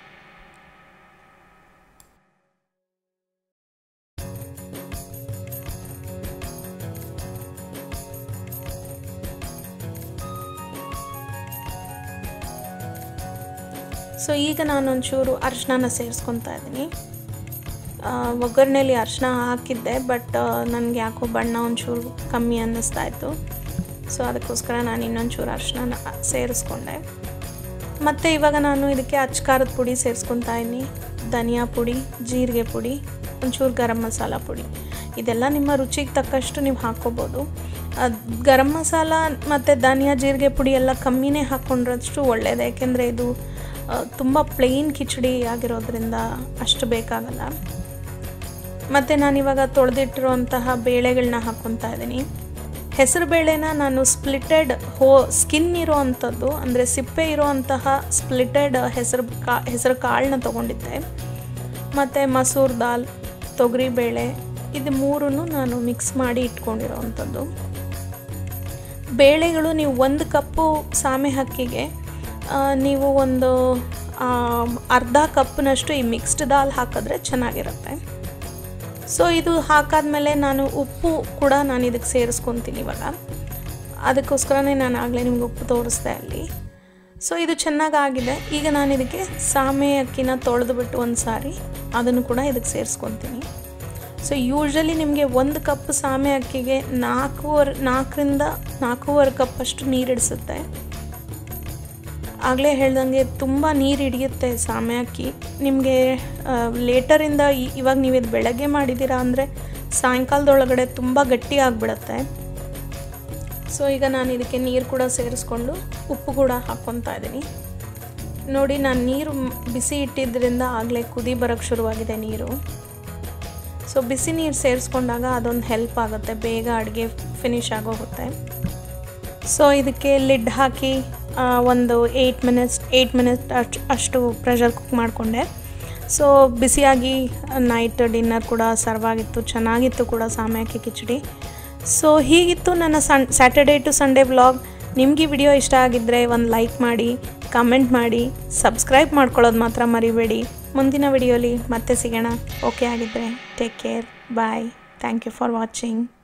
ಸೊ ಈಗ ನಾನು ಒಂಚೂರು ಅರಿಶಿನ ಸೇರಿಸ್ಕೊತಾ ಇದ್ದೀನಿ ಆ, ಒಗ್ಗರಣೆಲಿ ಅರಿಶಿನ ಹಾಕಿದ್ದೆ ಬಟ್ ನನಗೆ ಯಾಕೋ ಬಣ್ಣ ಒಂಚೂರು ಕಮ್ಮಿ ಅನ್ನಿಸ್ತಾ ಇತ್ತು ಸೊ ಅದಕ್ಕೋಸ್ಕರ ನಾನು ಇನ್ನೊಂಚೂರು ಅರಿಶಿನ ಸೇರಿಸ್ಕೊಂಡೆ ಮತ್ತು ಇವಾಗ ನಾನು ಇದಕ್ಕೆ ಅಚ್ಚ ಖಾರದ ಪುಡಿ ಸೇರಿಸ್ಕೊತಾ ಇದ್ದೀನಿ ಧನಿಯಾ ಪುಡಿ ಜೀರಿಗೆ ಪುಡಿ ಒಂಚೂರು ಗರಂ ಮಸಾಲ ಪುಡಿ ಇದೆಲ್ಲ ನಿಮ್ಮ ರುಚಿಗೆ ತಕ್ಕಷ್ಟು ನೀವು ಹಾಕ್ಕೋಬೋದು ಅದ್ ಗರಂ ಮಸಾಲ ಮತ್ತು ಧನಿಯಾ ಜೀರಿಗೆ ಪುಡಿ ಎಲ್ಲ ಕಮ್ಮಿನೇ ಹಾಕ್ಕೊಂಡ್ರಷ್ಟು ಒಳ್ಳೆಯದು ಯಾಕೆಂದರೆ ಇದು ತುಂಬ ಪ್ಲೇನ್ ಕಿಚಡಿ ಆಗಿರೋದ್ರಿಂದ ಅಷ್ಟು ಬೇಕಾಗಲ್ಲ ಮತ್ತು ನಾನಿವಾಗ ತೊಳೆದಿಟ್ಟಿರುವಂತಹ ಬೇಳೆಗಳನ್ನ ಹಾಕ್ಕೊತಾ ಇದ್ದೀನಿ ಹೆಸರು ಬೇಳೆನ ನಾನು ಸ್ಪ್ಲಿಟೆಡ್ ಹೋ ಸ್ಕಿನ್ ಇರೋ ಅಂಥದ್ದು ಅಂದರೆ ಸಿಪ್ಪೆ ಇರೋವಂತಹ ಸ್ಪ್ಲಿಟೆಡ್ ಹೆಸರು ಕಾ ಹೆಸರು ಕಾಳನ್ನ ತೊಗೊಂಡಿದ್ದೆ ಮತ್ತು ಮಸೂರ್ ದಾಲ್ ತೊಗರಿಬೇಳೆ ಇದು ಮೂರನ್ನು ನಾನು ಮಿಕ್ಸ್ ಮಾಡಿ ಇಟ್ಕೊಂಡಿರೋ ಅಂಥದ್ದು ಬೇಳೆಗಳು ನೀವು ಒಂದು ಕಪ್ಪು ಸಾಮೆ ಅಕ್ಕಿಗೆ ಆ, ನೀವು ಒಂದು ಆ, ಅರ್ಧ ಕಪ್ನಷ್ಟು ಈ ಮಿಕ್ಸ್ಡ್ ದಾಲ್ ಹಾಕಿದ್ರೆ ಚೆನ್ನಾಗಿರುತ್ತೆ ಸೊ ಇದು ಹಾಕಾದ್ಮೇಲೆ ನಾನು ಉಪ್ಪು ಕೂಡ ನಾನು ಇದಕ್ಕೆ ಸೇರಿಸ್ಕೊತೀನಿ ಇವಾಗ ಅದಕ್ಕೋಸ್ಕರನೇ ನಾನು ಆಗಲೇ ನಿಮ್ಗೆ ಉಪ್ಪು ತೋರಿಸ್ದೆ ಅಲ್ಲಿ ಸೊ ಇದು ಚೆನ್ನಾಗಾಗಿದೆ ಈಗ ನಾನು ಇದಕ್ಕೆ ಸಾಮೆ ಅಕ್ಕಿನ ತೊಳೆದುಬಿಟ್ಟು ಒಂದು ಸಾರಿ ಅದನ್ನು ಕೂಡ ಇದಕ್ಕೆ ಸೇರಿಸ್ಕೊತೀನಿ ಸೊ ಯೂಶ್ವಲಿ ನಿಮಗೆ ಒಂದು ಕಪ್ ಸಾಮೆ ಅಕ್ಕಿಗೆ ನಾಲ್ಕೂವರೆ ನಾಲ್ಕರಿಂದ ನಾಲ್ಕೂವರೆ ಕಪ್ ಅಷ್ಟು ನೀರು ಹಿಡಿಸುತ್ತೆ ಆಗಲೇ ಹೇಳ್ದಂಗೆ ತುಂಬ ನೀರು ಹಿಡಿಯುತ್ತೆ ಸಾಮೆ ಅಕ್ಕಿ ನಿಮಗೆ ಲೇಟರಿಂದ ಇವಾಗ ನೀವು ಇದು ಬೆಳಗ್ಗೆ ಮಾಡಿದ್ದೀರಾ ಅಂದರೆ ಸಾಯಂಕಾಲದೊಳಗಡೆ ತುಂಬ ಗಟ್ಟಿ ಆಗಿಬಿಡುತ್ತೆ ಸೊ ಈಗ ನಾನು ಇದಕ್ಕೆ ನೀರು ಕೂಡ ಸೇರಿಸ್ಕೊಂಡು ಉಪ್ಪು ಕೂಡ ಹಾಕ್ಕೊತಾ ಇದ್ದೀನಿ ನೋಡಿ ನಾನು ನೀರು ಮ್- ಬಿಸಿ ಇಟ್ಟಿದ್ದರಿಂದ ಆಗಲೇ ಕುದಿ ಬರೋಕ್ಕೆ ಶುರುವಾಗಿದೆ ನೀರು ಸೊ ಬಿಸಿ ನೀರು ಸೇರಿಸ್ಕೊಂಡಾಗ ಅದೊಂದು ಹೆಲ್ಪ್ ಆಗುತ್ತೆ ಬೇಗ ಅಡುಗೆ ಫಿನಿಶ್ ಆಗೋಗುತ್ತೆ ಸೊ ಇದಕ್ಕೆ ಲಿಡ್ ಹಾಕಿ ಆ, ಒಂದು ಏಯ್ಟ್ ಮಿನಿಟ್ಸ್ ಏಯ್ಟ್ ಮಿನಿಟ್ಸ್ ಅಷ್ಟು ಅಷ್ಟು ಪ್ರೆಷರ್ ಕುಕ್ ಮಾಡಿಕೊಂಡೆ ಸೊ ಬಿಸಿಯಾಗಿ ನೈಟ್ ಡಿನ್ನರ್ ಕೂಡ ಸರ್ವ್ ಆಗಿತ್ತು ಚೆನ್ನಾಗಿತ್ತು ಕೂಡ ಸಾಮೆ ಅಕ್ಕಿ ಕಿಚಡಿ ಸೊ ಹೀಗಿತ್ತು ನನ್ನ son Saturday to Sunday vlog ನಿಮಗೆ ವಿಡಿಯೋ ಇಷ್ಟ ಆಗಿದ್ದರೆ ಒಂದು ಲೈಕ್ ಮಾಡಿ ಕಮೆಂಟ್ ಮಾಡಿ ಸಬ್ಸ್ಕ್ರೈಬ್ ಮಾಡ್ಕೊಳ್ಳೋದು ಮಾತ್ರ ಮರಿಬೇಡಿ ಮುಂದಿನ ವಿಡಿಯೋಲಿ ಮತ್ತೆ ಸಿಗೋಣ ಓಕೆ ಆಗಿದ್ದರೆ take care bye thank you for watching